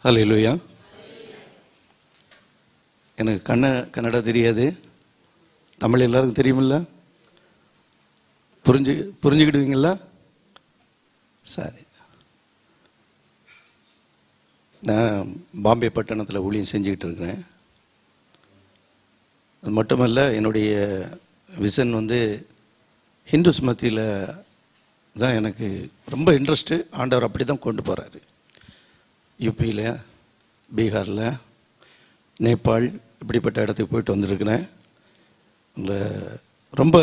ஹalleluya எனக்கு கண்ண கன்னடா தெரியாது தமிழ் எல்லாருக்கும் தெரியுமில்ல புரிஞ்சு புரிஞ்சுக்கிடுவீங்களா சரி நான் பாம்பே பட்டணத்தில் ஊழியம் செஞ்சுக்கிட்டு இருக்கிறேன் அது மட்டுமல்ல என்னுடைய விசன் வந்து ஹிந்துஸ் மத்தியில் தான் எனக்கு ரொம்ப இன்ட்ரெஸ்ட்டு ஆண்டவர் அப்படி தான் கொண்டு போகிறாரு யூபியில் பீகாரில் நேபாள் இப்படிப்பட்ட இடத்துக்கு போயிட்டு வந்திருக்கிறேன் உங்களை ரொம்ப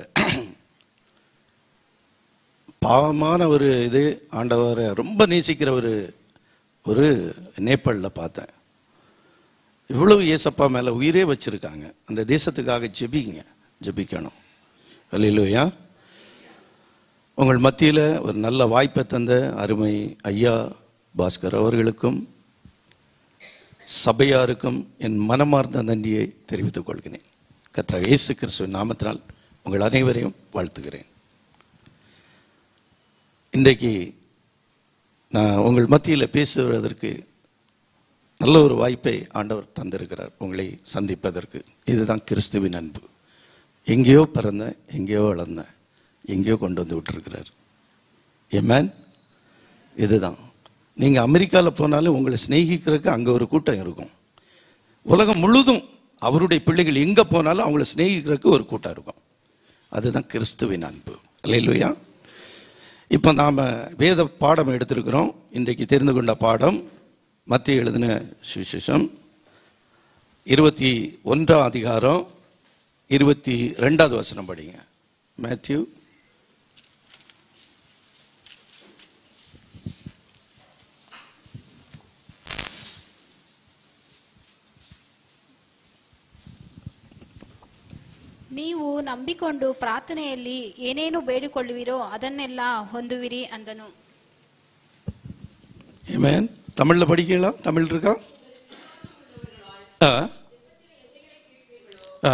பாவமான ஒரு இது ஆண்டவரை ரொம்ப நேசிக்கிற ஒரு ஒரு நேபாளில் பார்த்தேன் இவ்வளவு ஏசப்பா மேலே உயிரே வச்சிருக்காங்க அந்த தேசத்துக்காக ஜெபிங்க ஜெபிக்கணும் அல்லையிலோயா உங்கள் மத்தியில் ஒரு நல்ல வாய்ப்பை தந்த அருமை ஐயா பாஸ்கர் அவர்களுக்கும் சபையாருக்கும் என் மனமார்ந்த நன்றியை தெரிவித்துக் கொள்கிறேன் கர்த்தராகிய இயேசு கிறிஸ்துவின் நாமத்தினால் உங்கள் அனைவரையும் வாழ்த்துகிறேன் இன்றைக்கு நான் உங்கள் மத்தியில் பேசுவதற்கு நல்ல ஒரு வாய்ப்பை ஆண்டவர் தந்திருக்கிறார் உங்களை சந்திப்பதற்கு இதுதான் கிறிஸ்துவின் அன்பு எங்கேயோ பிறந்தேன் எங்கேயோ வளர்ந்தேன் எங்கேயோ கொண்டு வந்து விட்டுருக்கிறார் ஏமேன் இதுதான் நீங்கள் அமெரிக்காவில் போனாலும் உங்களை சிநேகிக்கிறதுக்கு அங்கே ஒரு கூட்டம் இருக்கும் உலகம் முழுதும் அவருடைய பிள்ளைகள் எங்கே போனாலும் அவங்கள சிநேகிக்கிறதுக்கு ஒரு கூட்டம் இருக்கும் அதுதான் கிறிஸ்துவின் அன்பு அல்லையா இப்போ நாம் வேத பாடம் எடுத்திருக்கிறோம் இன்றைக்கு தெரிந்து கொண்ட பாடம் மத்திய எழுதின சுவிசேஷம் இருபத்தி ஒன்றாம் அதிகாரம் இருபத்தி ரெண்டாவது வசனம் படிங்க மேத்யூ ನೀವು ನಂಬಿಕೊಂಡು ಪ್ರಾರ್ಥನೆಯಲ್ಲಿ ಏನೇನು ಬೇಡಿಕೊಳ್ಳುವಿರೋ ಅದನ್ನೆಲ್ಲ ಹೊಂದುವಿರಿ ಅಂದನು ஏமேன் தமிழில் படிக்கலாம் தமிழ் இருக்கா ஆ ஆ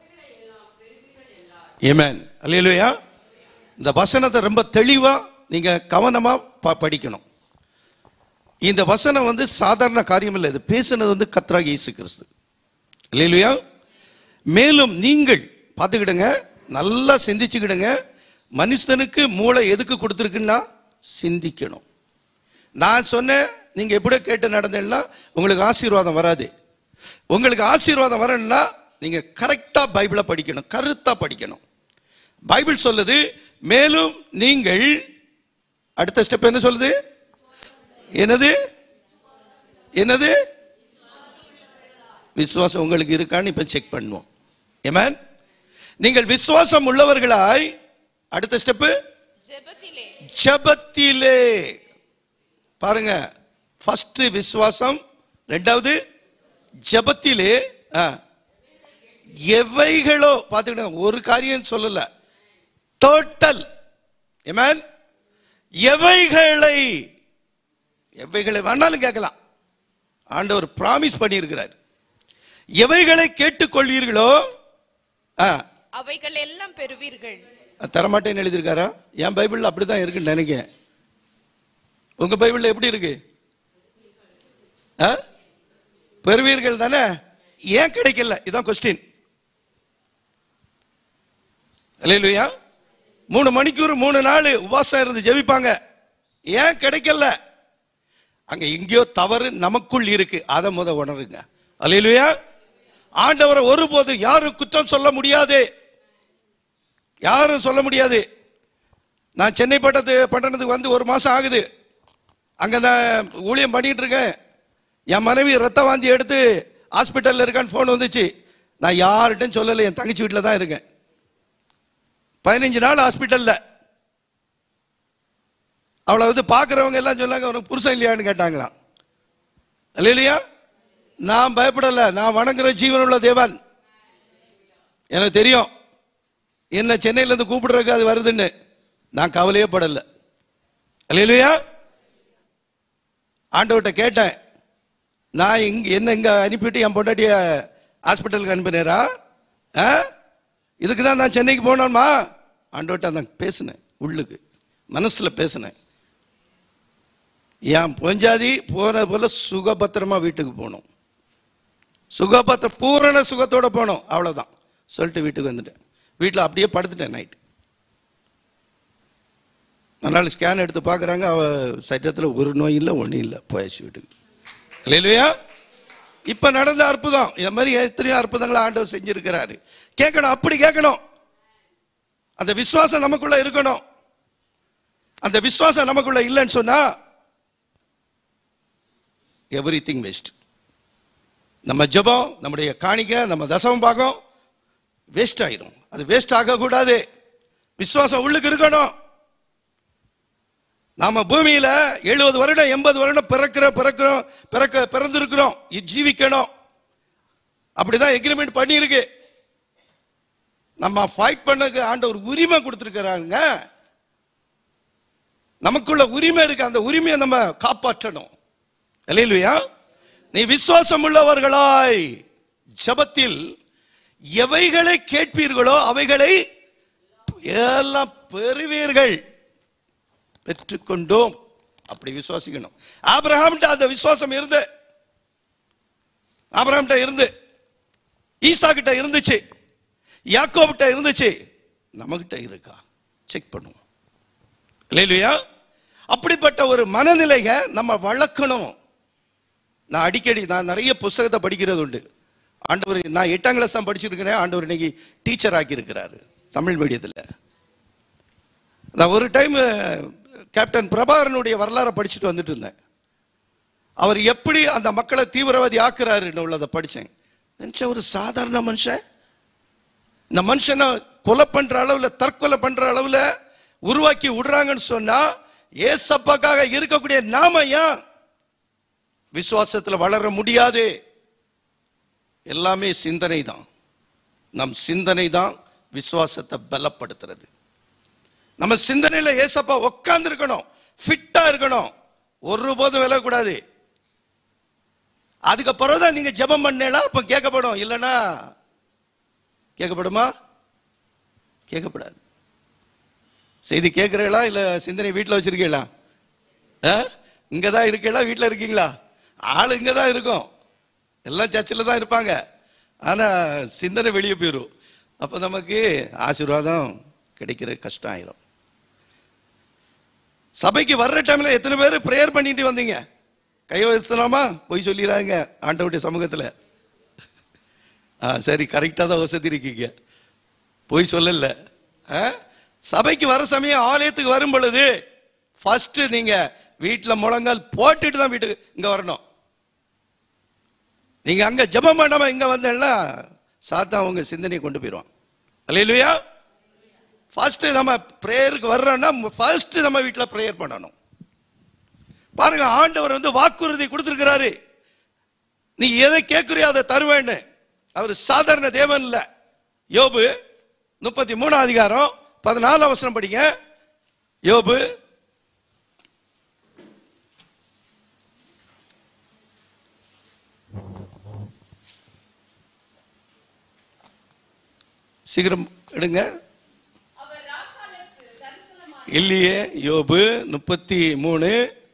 ஏமேன் அல்லையா இந்த வசனத்தை ரொம்ப தெளிவாக நீங்கள் கவனமாக ப படிக்கணும் இந்த வசனம் வந்து சாதாரண காரியம் இல்லை இது பேசுனது வந்து கத்ராக இயேசு கிறிஸ்து இல்லையா மேலும் நீங்கள் பார்த்துக்கிடுங்க நல்லா சிந்திச்சுக்கிடுங்க மனுஷனுக்கு மூளை எதுக்கு கொடுத்துருக்குன்னா சிந்திக்கணும் நான் சொன்னேன் நீங்க எப்படியோ கேட்டு நடந்தீங்கன்னா உங்களுக்கு ஆசீர்வாதம் வராது உங்களுக்கு ஆசீர்வாதம் வரணும்னா நீங்க கரெக்டா பைபிளை படிக்கணும் கருத்தா படிக்கணும் பைபிள் சொல்லுது மேலும் நீங்கள் அடுத்த ஸ்டெப் என்ன சொல்லுது என்னது என்னது விசுவாசம் உங்களுக்கு இருக்கான்னு இப்ப செக் பண்ணுவோம் ஏமேன் நீங்கள் விசுவாசம் உள்ளவர்களாய் அடுத்த ஸ்டெப்பு ஜபத்திலே பாருங்க ஃபர்ஸ்ட் விசுவாசம் ரெண்டாவது ஜபத்திலே ஆ, எவைகளோ பார்த்துக்கிடுங்க ஒரு காரியம் சொல்லல டோட்டல் ஏமேன் எவைகளை எவைகளை வேணாலும் கேட்கலாம் ஆண்டவர் பிராமிஸ் பண்ணியிருக்கிறார் எவைகளை கேட்டுக்கொள்வீர்களோ ஆ, அவைகள் எல்லாம் பெறுவீர்கள் தரமாட்டேன்னு எழுதியிருக்காரா என் பைபிள்ல அப்படிதான் இருக்குன்னு நினைக்கிறேன் உங்க பைபிள்ல எப்படி இருக்கு ஆ? பெறுவீர்கள் தானே ஏன் கிடைக்கல இதான் கொஸ்டின் இல்லையா மூணு மணிக்கூர் மூணு நாள் உபாசம் இருந்து ஜெபிப்பாங்க ஏன் கிடைக்கல அங்க எங்கேயோ தவறு நமக்குள் இருக்கு அதை முத உணருங்க அல்லையா ஆண்டவரை ஒருபோதும் யாரும் குற்றம் சொல்ல முடியாது யாரும் சொல்ல முடியாது நான் சென்னை பட்டத்து பட்டணத்துக்கு வந்து ஒரு மாசம் ஆகுது அங்க நான் ஊழியம் பண்ணிட்டு இருக்கேன் என் மனைவி ரத்த வாந்தி எடுத்து ஹாஸ்பிட்டல்ல இருக்கான்னு ஃபோன் வந்துச்சு நான் யார்கிட்டையும் சொல்லலை என் தங்கச்சி வீட்டில் தான் இருக்கேன் பதினஞ்சு நாள் ஹாஸ்பிட்டல்ல அவளை வந்து பார்க்குறவங்க எல்லாம் சொன்னாங்க உனக்கு புருஷன் இல்லையான்னு கேட்டாங்களாம் இல்லையா நான் பயப்படலை நான் வணங்குற ஜீவனுள்ள தேவன் எனக்கு தெரியும் என்ன சென்னையில இருந்து கூப்பிடுறதுக்கு அது வருதுன்னு நான் கவலையே படல இல்லையா ஆண்டவர்கிட்ட கேட்டேன் நான் இங்க என்ன இங்க அனுப்பிட்டு என் பொண்டாட்டிய ஹாஸ்பிட்டலுக்கு அனுப்பினேரா ஆ? இதுக்கு தான் நான் சென்னைக்கு போனோமா ஆண்டவர்கிட்ட நான் பேசினேன் உள்ளுக்கு மனசுல பேசினேன் என் பொஞ்சாதி போன போல சுகபத்திரமா வீட்டுக்கு போகணும் சுகபத்திர பூரண சுகத்தோட போகணும் அவ்வளவுதான் சொல்லிட்டு வீட்டுக்கு வந்துட்டேன் வீட்டில் அப்படியே படுத்துட்டேன் நைட் மறுநாள் ஸ்கேன் எடுத்து பார்க்குறாங்க அவ சட்டத்தில் ஒரு நோய் இல்லை ஒன்றும் இல்லை போயாச்சு வீட்டுக்கு இல்லையா இப்ப நடந்த அற்புதம் இந்த மாதிரி எத்தனையோ அற்புதங்களை ஆண்டவர் செஞ்சிருக்கிறாரு கேட்கணும் அப்படி கேட்கணும் அந்த விசுவாசம் நமக்குள்ள இருக்கணும் அந்த விசுவாசம் நமக்குள்ள இல்லைன்னு சொன்னா எவ்ரி திங் வேஸ்ட் நம்ம ஜெபம் நம்முடைய காணிக்கை நம்ம தசமம் பாகம் வேஸ்ட் ஆயிடும் அது வேஸ்ட் ஆகக்கூடாது விசுவாசம் உள்ளுக்கு இருக்கணும் நாம பூமியில எழுபது வருடம் எண்பது வருடம் பிறக்கிறோம் பிறக்கிறோம் பிறக்க பிறந்திருக்கிறோம் இ- ஜீவிக்கணும் அப்படிதான் எக்ரிமெண்ட் பண்ணியிருக்கு நம்ம ஃபைட் பண்ணக்கு ஆண்டவர் உரிமை கொடுத்துருக்கிறாங்க நமக்குள்ள உரிமை இருக்கு அந்த உரிமையை நம்ம காப்பாற்றணும் இல்லையா நீ விசுவாசம் உள்ளவர்களாய் ஜபத்தில் எவைகளை கேட்பீர்களோ அவைகளை எல்லாம் பெறுவீர்கள் பெற்றுக்கொண்டோம் அப்படி விசுவாசிக்கணும் ஆபிரகாம்கிட்ட அந்த விசுவாசம் இருந்து ஆபிரகாம்கிட்ட இருந்து ஈசா கிட்ட இருந்துச்சு யாக்கோபிட்ட இருந்துச்சு நம்மகிட்ட இருக்கா செக் பண்ணுவோம் இல்லையா அப்படிப்பட்ட ஒரு மனநிலைய நம்ம வளர்க்கணும் நான் அடிக்கடி நான் நிறைய புஸ்தகத்தை படிக்கிறது உண்டு ஆண்டவர் நான் எட்டாம் கிளாஸ் தான் படிச்சிருக்கிறேன் ஆண்டவர் இன்னைக்கு டீச்சர் ஆக்கி இருக்கிறாரு தமிழ் மீடியத்தில் நான் ஒரு டைம் கேப்டன் பிரபாகரனுடைய வரலாறை படிச்சுட்டு வந்துட்டு இருந்தேன் அவர் எப்படி அந்த மக்களை தீவிரவாதி ஆக்குறாருன்னு உள்ளதை படிச்சேன் நினைச்சேன் ஒரு சாதாரண மனுஷன் இந்த மனுஷனை கொலை பண்ற அளவுல தற்கொலை பண்ற அளவுல உருவாக்கி விடுறாங்கன்னு சொன்னா ஏசப்பாக்காக இருக்கக்கூடிய நாம ஏன் விசுவாசத்துல வளர முடியாது எல்லாமே சிந்தனை தான் நம் சிந்தனை தான் விசுவாசத்தை பலப்படுத்துறது நம்ம சிந்தனையில ஏசப்பா உட்கார்ந்து இருக்கணும் ஃபிட்டா இருக்கணும் ஒருபோதும் விலகக்கூடாது அதுக்கப்புறம் தான் நீங்க ஜெபம் பண்ணேனா அப்ப கேட்கப்படும் இல்லைன்னா கேட்கப்படுமா கேட்கப்படாது செய்தி கேட்குறீங்களா இல்ல சிந்தனை வீட்டில் வச்சிருக்கீங்களா இங்க தான் இருக்கீங்களா வீட்டில் இருக்கீங்களா ஆள் இங்க தான் இருக்கும் எல்லாம் சர்ச்சில் தான் இருப்பாங்க ஆனா சிந்தனை வெளியே போயிடும் அப்ப நமக்கு ஆசீர்வாதம் கிடைக்கிற கஷ்டம் ஆயிரும் சபைக்கு வர்ற டைம்ல எத்தனை பேர் ப்ரேயர் பண்ணிட்டு வந்தீங்க கையை வசலாமா போய் சொல்லிடுறாங்க ஆண்டவருடைய சமூகத்துல ஆ சரி கரெக்டாக தான் வசதி இருக்கீங்க போய் சொல்லல ஆ? சபைக்கு வர சமயம் ஆலயத்துக்கு வரும் பொழுது ஃபர்ஸ்ட் நீங்க வீட்டில் முழங்கால் போட்டுட்டு தான் வீட்டுக்கு இங்க வரணும் நீங்க அங்க ஜெபம் பண்ணாம இங்க வந்தேன்னா சாத்தான் உங்க சிந்தனையை கொண்டு போயிடுவான் அல்லையா ஃபர்ஸ்ட் நம்ம ப்ரேயருக்கு வர்றோம்னா ஃபர்ஸ்ட் நம்ம வீட்டில் ப்ரேயர் பண்ணணும் பாருங்க ஆண்டவர் வந்து வாக்குறுதி கொடுத்துருக்கிறாரு நீ எதை கேட்குறியோ அதை தருவேன்னு அவர் சாதாரண தேவன் இல்ல யோபு முப்பத்தி மூணாம் அதிகாரம் பதினாலாம் வசனம் படிங்க யோபு சீக்கிரம் எடுங்க அவர் ராக்காலுக்கு தரிசனமாய் இல்லையே யோபு முப்பத்தி மூணு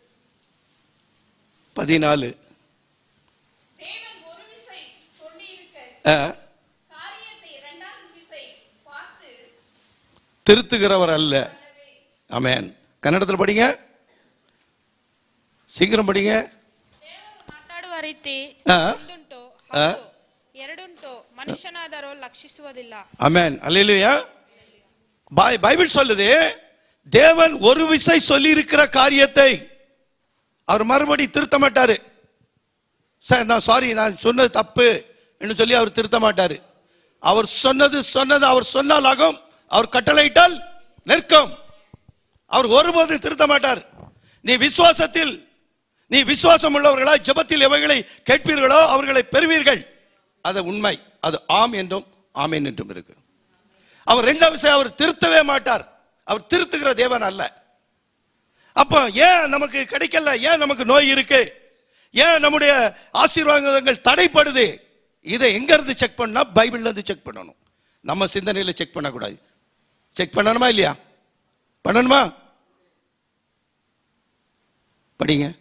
பதினாலு தேவன் ஒரு விசை சொல்லியிருக்க ஆ, காரியத்தை இரண்டாம் விசை பார்த்து திருத்துகிறவர் அல்ல ஆமென் கன்னடத்தில் படிங்க சீக்கிரம் படிங்க ದೇವರು ಮಾತಾಡುವ ರೀತಿ ಆ? ಒಂದುಂಟು ಆ? ಹೌದು ಎರಡುಂಟು ಮನುಷ್ಯನಾದರೂ ಲಕ್ಷಿಸುವುದಿಲ್ಲ ஆமென் அல்லேலூயா பை பைபிள் சொல்லுது தேவன் ஒரு விசை சொல்லி இருக்கிற காரியத்தை அவர் மறுபடி திருத்த மாட்டாரு சார் நான் சாரி நான் சொன்னது தப்பு என்று சொல்லி அவர் திருத்த மாட்டாரு அவர் சொன்னது சொன்னது அவர் சொன்னால் ஆகும் அவர் கட்டளையிட்டால் நிற்கும் அவர் ஒருபோதும் திருத்த மாட்டார் நீ விசுவாசத்தில் நீ விசுவாசம் உள்ளவர்களாய் ஜெபத்தில் எவைகளை கேட்பீர்களோ அவர்களை பெறுவீர்கள் அது உண்மை அது ஆம் என்றும் ஆமேன் என்றும் இருக்கு அவர் ரெண்டாம் விஷயம் அவர் திருத்தவே மாட்டார் அவர் திருத்துகிற தேவன் அல்ல அப்போ ஏன் நமக்கு கிடைக்கல ஏன் நமக்கு நோய் இருக்கு ஏன் நம்முடைய ஆசீர்வாதங்கள் தடைப்படுது இதை எங்க இருந்து செக் பண்ணா பைபிள்ல இருந்து செக் பண்ணணும் நம்ம சிந்தனையில செக் பண்ணக்கூடாது செக் பண்ணணுமா இல்லையா பண்ணணுமா படிங்க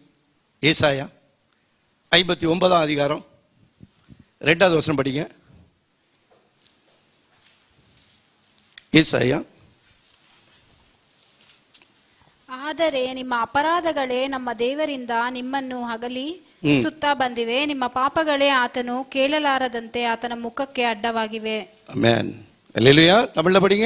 ஏசாயா ஐம்பத்தி ஒன்பதாம் அதிகாரம் ரெண்டாவது வசனம் படிங்க ಏಸಾಯ ಆದರೆ ನಿಮ್ಮ ಅಪರಾಧಗಳೇ ನಮ್ಮ ದೇವರಿಂದ ನಿಮ್ಮನ್ನು ಹಗಲಿ ಹ್ಮ್. ಸುತ್ತಾ ಬಂದಿವೆ ನಿಮ್ಮ ಪಾಪಗಳೇ ಆತನು ಕೇಳಲಾರದಂತೆ ಆತನ ಮುಖಕ್ಕೆ ಅಡ್ಡವಾಗಿವೆ மேன் அல்லேலூயா தமிழ்ல படிங்க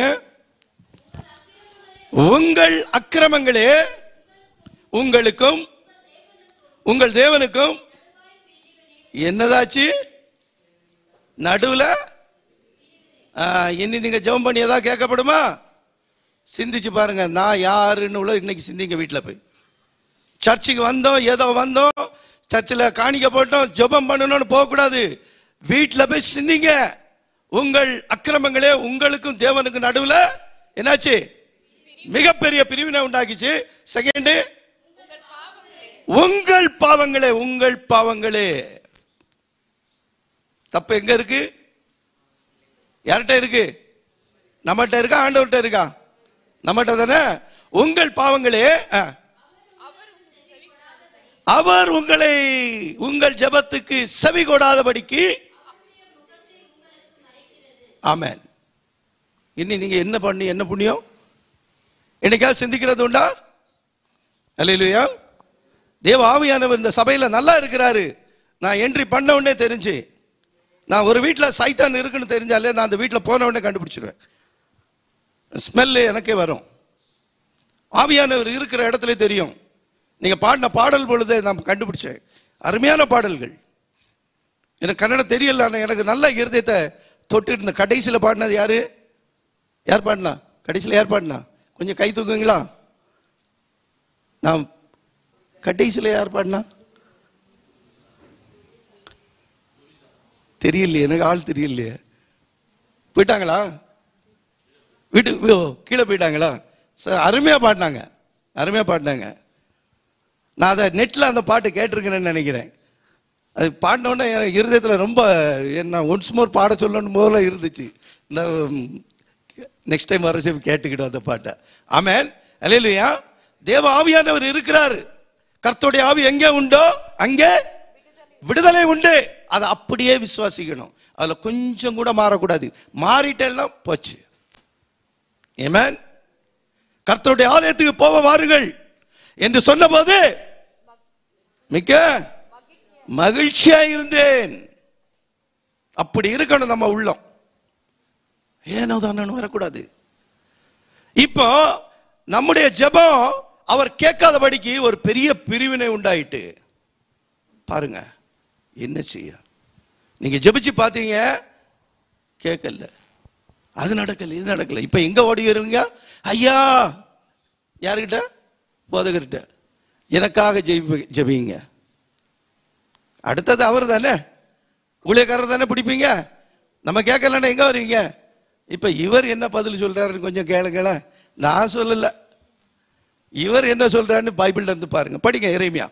உங்கள் அக்கிரமங்களே உங்களுக்கும் உங்கள் தேவனுக்கும் என்னதாச்சு நடுவுல ஆ, இனி நீங்க ஜெபம் பண்ணி ஏதாவது கேட்கப்படுமா சிந்திச்சு பாருங்க நான் யாருன்னு உள்ள இன்னைக்கு சிந்திங்க வீட்டில் போய் சர்ச்சுக்கு வந்தோம் ஏதோ வந்தோம் சர்ச்சில் காணிக்க போட்டோம் ஜெபம் பண்ணணும்னு போகக்கூடாது வீட்டில் போய் சிந்திங்க உங்கள் அக்கிரமங்களே உங்களுக்கும் தேவனுக்கும் நடுவில் என்னாச்சு மிகப்பெரிய பிரிவினை உண்டாக்கிச்சு செகண்ட் உங்கள் பாவங்களே உங்கள் பாவங்களே தப்பு எங்க இருக்கு யார்கிட்ட இருக்கு நம்மகிட்ட இருக்கா ஆண்டவர்கிட்ட இருக்கா நம்மகிட்ட தானே உங்கள் பாவங்களே ஆ. அவர் உங்களை உங்கள் ஜெபத்துக்கு செவி கொடாதபடிக்கு ஆமென் இனி நீங்க என்ன பண்ணி என்ன புண்ணியம் என்னைக்காவது சிந்திக்கிறது உண்டா அல்லையா தேவ ஆவியானவர் இந்த சபையில நல்லா இருக்கிறாரு நான் என்ட்ரி பண்ண உடனே தெரிஞ்சு நான் ஒரு வீட்டில் சைத்தான் இருக்குன்னு தெரிஞ்சாலே நான் அந்த வீட்டில் போன உடனே கண்டுபிடிச்சிருவேன் ஸ்மெல்லு எனக்கே வரும் ஆவியானவர் இருக்கிற இடத்துல தெரியும் நீங்க பாடின பாடல் பொழுதே நான் கண்டுபிடிச்சேன் அருமையான பாடல்கள் எனக்கு கன்னடம் தெரியல ஆனா எனக்கு நல்ல இருதயத்தை தொட்டு இருந்த கடைசியில் பாடினது யாரு யார் பாடினா கடைசியில் யார் பாடினா கொஞ்சம் கை தூக்குங்களா நான் கடைசியில் யார் பாடினா தெரியலையே எனக்கு ஆள் தெரியலையே போயிட்டாங்களா வீட்டுக்கு ஓ, கீழே போயிட்டாங்களா சார் அருமையா பாடினாங்க அருமையா பாடினாங்க நான் அதை நெட்டில் அந்த பாட்டு கேட்டிருக்கிறேன்னு நினைக்கிறேன் அது பாடின உடனே என் இருதயத்தில் ரொம்ப என்ன ஒன்ஸ் மோர் பாட சொல்லணும் போல இருந்துச்சு இந்த நெக்ஸ்ட் டைம் வர கேட்டுக்கிட்டோம் அந்த பாட்டை ஆமேன் அல்லையா தேவ ஆவியானவர் இருக்கிறாரு கர்த்தருடைய ஆவி எங்கே உண்டோ அங்கே விடுதலை உண்டு அதை அப்படியே விசுவாசிக்கணும் அதுல கொஞ்சம் கூட மாறக்கூடாது மாறிட்டெல்லாம் போச்சு ஏமேன் கர்த்தருடைய ஆலயத்துக்கு போக வாருங்கள் என்று சொன்னபோது மிக்க மகிழ்ச்சியா இருந்தேன் அப்படி இருக்கணும் நம்ம உள்ளம் ஏனோ தானோ வரக்கூடாது இப்போ நம்முடைய ஜெபம் அவர் கேட்காதபடிக்கு ஒரு பெரிய பிரிவினை உண்டாயிட்டு பாருங்க என்ன செய்ய நீங்க ஜெபிச்சு பார்த்தீங்க கேட்கல அது நடக்கல இது நடக்கல இப்ப எங்க ஓடி வருவீங்க ஐயா யாருக்கிட்ட போதகர்கிட்ட எனக்காக ஜெபி ஜெபிங்க அடுத்தது அவர் தானே ஊழியக்காரர் தானே பிடிப்பீங்க நம்ம கேட்கலன்னா எங்க வருவீங்க இப்ப இவர் என்ன பதில் சொல்றாருன்னு கொஞ்சம் கேளுங்களேன் நான் சொல்லல இவர் என்ன சொல்றாருன்னு பைபிள்ல இருந்து பாருங்க படிங்க இறைமையா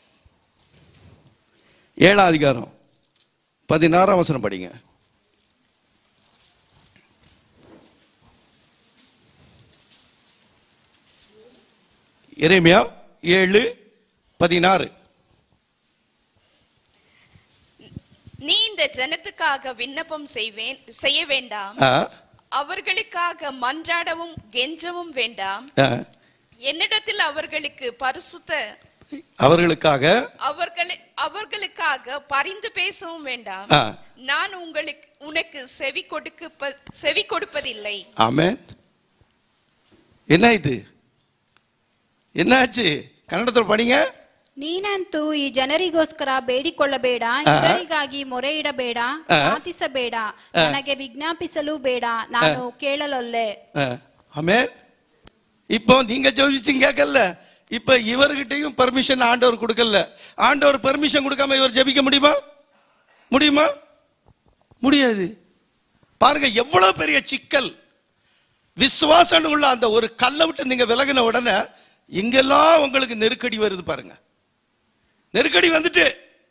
ஏழாம் அதிகாரம் பதினாறாம் வசனம் படிங்க எரேமியா ஏழு பதினாறு நீ இந்த ஜனத்துக்காக விண்ணப்பம் செய்வேன் செய்ய வேண்டாம் ஆ, அவர்களுக்காக மன்றாடவும் கெஞ்சவும் வேண்டாம் ஆ. என்னிடத்தில் அவர்களுக்கு பரிசுத்த அவர்களுக்காக அவர்களு அவர்களுக்காக பரிந்து பேசவும் வேண்டாம் ஆ, நான் உங்களுக்கு உனக்கு செவி கொடுக்க செவி கொடுப்பதில்லை ஆமென் என்ன ஆயிட்டு என்னாச்சு கன்னடத்தில் படிங்க ನೀನಂತೂ ಈ ಜನರಿಗೋಸ್ಕರ ಬೇಡಿಕೊಳ್ಳಬೇಡ ಇವರಿಗಾಗಿ ಮೊರೆ ಇಡಬೇಡ ಪ್ರಾರ್ಥಿಸಬೇಡ ನನಗೆ ವಿಜ್ಞಾಪಿಸಲು ಬೇಡ ನಾನು ಕೇಳಲೊಲ್ಲೆ ஆ, ஆமென் இப்போ நீங்க ஜெபிச்சிங்க கேட்கல இப்ப இவர்கிட்டயும் பர்மிஷன் ஆண்டவர் கொடுக்கல ஆண்டவர் பர்மிஷன் கொடுக்காம இவர் ஜெபிக்க முடியுமா முடியுமா முடியாது பாருங்க எவ்வளவு பெரிய சிக்கல் விசுவாசம் உள்ள அந்த ஒரு கல்லை விட்டு நீங்க விலகின உடனே எங்கெல்லாம் உங்களுக்கு நெருக்கடி வருது பாருங்க நெருக்கடி வந்துட்டு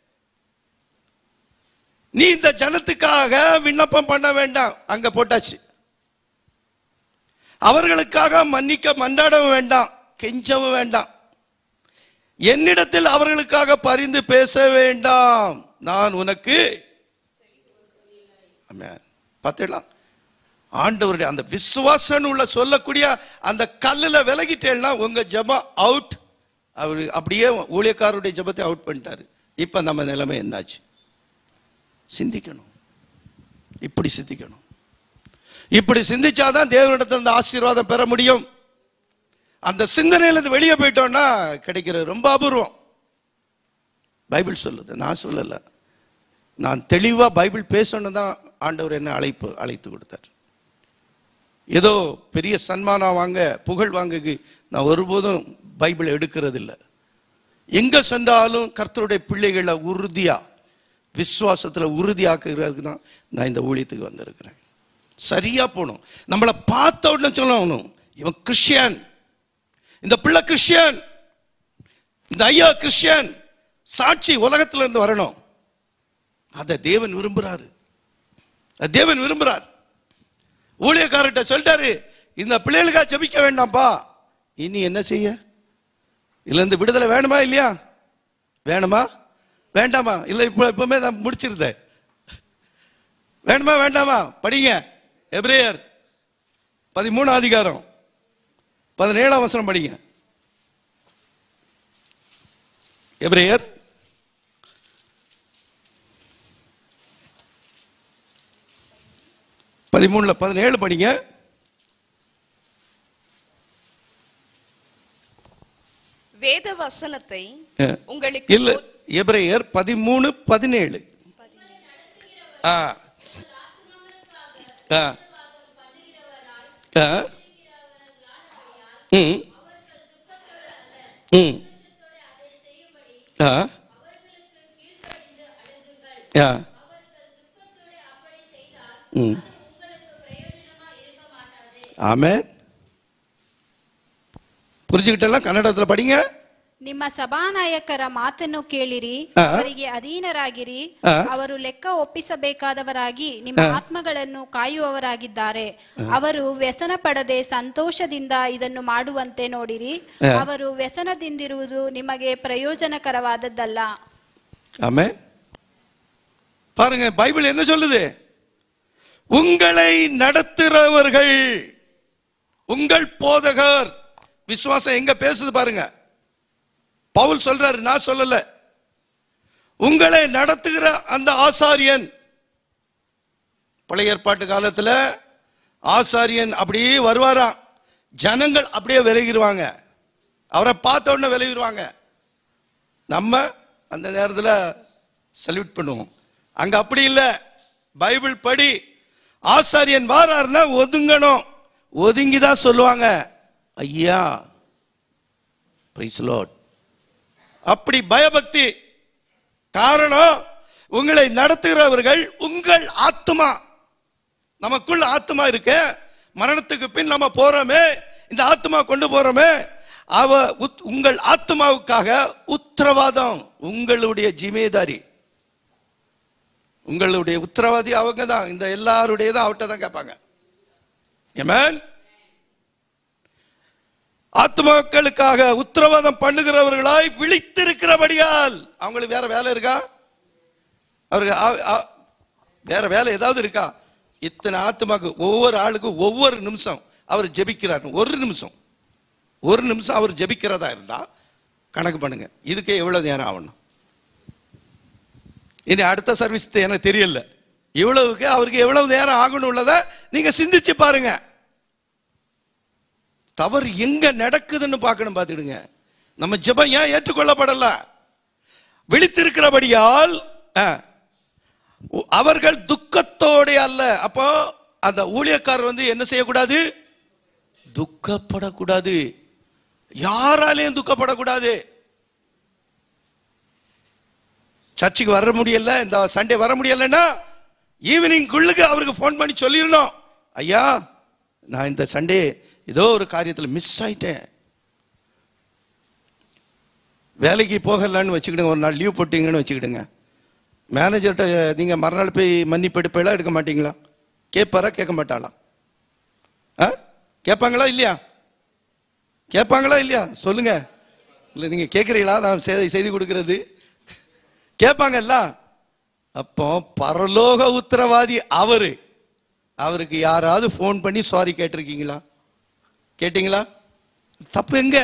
நீ இந்த ஜனத்துக்காக விண்ணப்பம் பண்ண வேண்டாம் அங்க போட்டாச்சு அவர்களுக்காக மன்னிக்க மன்றாடவும் வேண்டாம் கெஞ்சவும் வேண்டாம் என்னிடத்தில் அவர்களுக்காக பரிந்து பேச வேண்டாம் நான் உனக்கு ஆமென். பார்த்தீங்களா ஆண்டவருடைய அந்த விசுவாசம் உள்ள சொல்லக்கூடிய அந்த கல்லுல விலகிட்டேன்னா உங்க ஜெபம் அவுட் அவர் அப்படியே ஊழியக்காரருடைய ஜெபத்தை அவுட் பண்ணிட்டாரு இப்ப நம்ம நிலைமை என்னாச்சு சிந்திக்கணும் இப்படி சிந்திக்கணும் இப்படி சிந்திச்சாதான் தேவனிடத்துல இந்த ஆசீர்வாதம் பெற முடியும் அந்த சிந்தனையில இருந்து வெளியே போயிட்டோம்னா கிடைக்கிறது ரொம்ப அபூர்வம் பைபிள் சொல்லுது நான் சொல்லல நான் தெளிவா பைபிள் பேசணும் தான் ஆண்டவர் என்ன அழைப்பு அழைத்து கொடுத்தார் ஏதோ பெரிய சன்மானம் வாங்க புகழ் வாங்க நான் ஒருபோதும் பைபிள் எடுக்கிறது இல்லை எங்க சென்றாலும் கர்த்தருடைய பிள்ளைகளை உறுதியா விசுவாசத்துல உறுதியாக்குறதுக்கு தான் நான் இந்த ஊழியத்துக்கு வந்திருக்கிறேன் சரியா போகணும் நம்மளை பார்த்த உடனே சொல்லணும் இவன் கிறிஸ்டியன் இந்த பிள்ளை கிறிஸ்டியன் இந்த ஐயா கிறிஸ்டியன் சாட்சி உலகத்துல இருந்து வரணும் அதை தேவன் விரும்புறாரு அதை தேவன் விரும்புறார் ஊழியக்காரர்கிட்ட சொல்லிட்டாரு இந்த பிள்ளைகளுக்காக ஜெபிக்க வேண்டாம்ப்பா இனி என்ன செய்ய இதுல இருந்து விடுதலை வேணுமா இல்லையா வேணுமா வேண்டாமா இல்ல இப்ப இப்பவுமே நான் முடிச்சிருந்தேன் வேணுமா வேண்டாமா படிங்க எப்ரேயர் பதிமூணாம் அதிகாரம் பதினேழாம் வசனம் படிங்க எப்ரேயர் பதிமூணுல பதினேழு படிங்க வேத வசனத்தை அஹ், உங்களுக்கு இல்ல எபிரேயர் பதிமூணு பதினேழு ஆ ஆ ஆ ம் ம் ஆ ஆ ம் ஆமென் புரிஞ்சுக்கிட்டெல்லாம் கன்னடத்துல படிங்க ನಿಮ್ಮ ಸಭಾನಾಯಕರ ಮಾತನ್ನು ಕೇಳಿರಿ ಆ. ಅವರಿಗೆ ಅಧೀನರಾಗಿರಿ ಆ. ಅವರು ಲೆಕ್ಕ ಒಪ್ಪಿಸಬೇಕಾದವರಾಗಿ ನಿಮ್ಮ ಆತ್ಮಗಳನ್ನು ಕಾಯುವವರಾಗಿದ್ದಾರೆ ಅವರು ವ್ಯಸನ ಪಡದೆ ಸಂತೋಷದಿಂದ ಇದನ್ನು ಮಾಡುವಂತೆ ನೋಡಿರಿ ಆ. ಅವರು ವ್ಯಸನದಿಂದಿರುವುದು ನಿಮಗೆ ಪ್ರಯೋಜನಕರವಾದದ್ದಲ್ಲ ஆமே பாருங்க பைபிள் என்ன சொல்லுது உங்களை நடத்துறவர்கள் உங்கள் போதகர் விசுவாசம் எங்க பேசுது பாருங்க பவுல் சொல்றாரு நான் சொல்லல உங்களை நடத்துகிற அந்த ஆசாரியன் பழைய ஏற்பாட்டு காலத்துல ஆசாரியன் அப்படியே வருவாராம் ஜனங்கள் அப்படியே விலகிடுவாங்க அவரை பார்த்த உடனே விலகிடுவாங்க நம்ம அந்த நேரத்துல சல்யூட் பண்ணுவோம் அங்க அப்படி இல்ல பைபிள் படி ஆசாரியன் வாராருன்னா ஒதுங்கணும் ஒதுங்கி தான் சொல்லுவாங்க ஐயா பிரைஸ் லார்ட் அப்படி பயபக்தி காரணம் உங்களை நடத்துகிறவர்கள் உங்கள் ஆத்மா நமக்குள்ள ஆத்மா இருக்கு மரணத்துக்கு பின் நம்ம போறோமே இந்த ஆத்மா கொண்டு போறோமே அவ உத்- உங்கள் ஆத்மாவுக்காக உத்தரவாதம் உங்களுடைய ஜிமேதாரி உங்களுடைய உத்தரவாதி அவங்க தான் இந்த எல்லாருடைய தான் அவட்ட தான் கேட்பாங்க Amen? ஆத்மாக்களுக்காக உத்தரவாதம் பண்ணுகிறவர்களாய் விழித்திருக்கிறபடியால் அவங்களுக்கு வேற வேலை இருக்கா அவருக்கு ஆ- ஆ- வேற வேலை ஏதாவது இருக்கா இத்தனை ஆத்மாக்கு ஒவ்வொரு ஆளுக்கும் ஒவ்வொரு நிமிஷம் அவர் ஜெபிக்கிறார் ஒரு நிமிஷம் ஒரு நிமிஷம் அவர் ஜெபிக்கிறதா இருந்தா கணக்கு பண்ணுங்க இதுக்கு எவ்வளவு நேரம் ஆகணும் இனி அடுத்த சர்வீஸ் எனக்கு தெரியல இவ்வளவுக்கு அவருக்கு எவ்வளவு நேரம் ஆகணும் உள்ளதை நீங்க சிந்திச்சு பாருங்க தவறு எங்க நடக்குதுன்னு பார்க்கணும் பார்த்துடுங்க நம்ம ஜெபம் ஏன் ஏற்றுக்கொள்ளப்படல விழித்திருக்கிறபடியால் ஆ, அவர்கள் துக்கத்தோட அல்ல அப்போ அந்த ஊழியக்காரர் வந்து என்ன செய்யக்கூடாது துக்கப்படக்கூடாது யாராலையும் துக்கப்படக்கூடாது சர்ச்சுக்கு வர முடியல இந்த சண்டே வர முடியலன்னா ஈவினிங் குள்ளுக்கு அவருக்கு ஃபோன் பண்ணி சொல்லிடணும் ஐயா நான் இந்த சண்டே ஏதோ ஒரு காரியத்தில் மிஸ் ஆயிட்டேன் வேலைக்கு போகலான்னு வச்சுக்கிடுங்க ஒரு நாள் லீவ் போட்டீங்கன்னு வச்சுக்கிடுங்க மேனேஜர்கிட்ட நீங்கள் மறுநாள் போய் மன்னிப்பு எடுப்பெல்லாம் எடுக்க மாட்டீங்களா கேட்பாரா கேட்க மாட்டாளா ஆ கேட்பாங்களா இல்லையா கேட்பாங்களா இல்லையா சொல்லுங்க இல்லை நீங்க கேட்குறீங்களா நான் செய்தி செய்தி கொடுக்கறது கேட்பாங்கல்ல அப்போ பரலோக உத்தரவாதி அவரு அவருக்கு யாராவது ஃபோன் பண்ணி சாரி கேட்டிருக்கீங்களா கேட்டீங்களா தப்பு எங்க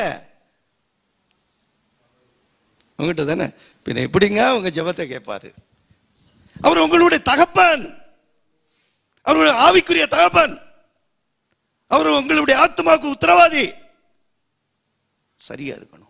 உங்ககிட்ட தானே பின்ன எப்படிங்க உங்க ஜெபத்தை கேட்பாரு அவர் உங்களுடைய தகப்பன் அவருடைய ஆவிக்குரிய தகப்பன் அவர் உங்களுடைய ஆத்மாவுக்கு உத்தரவாதி சரியா இருக்கணும்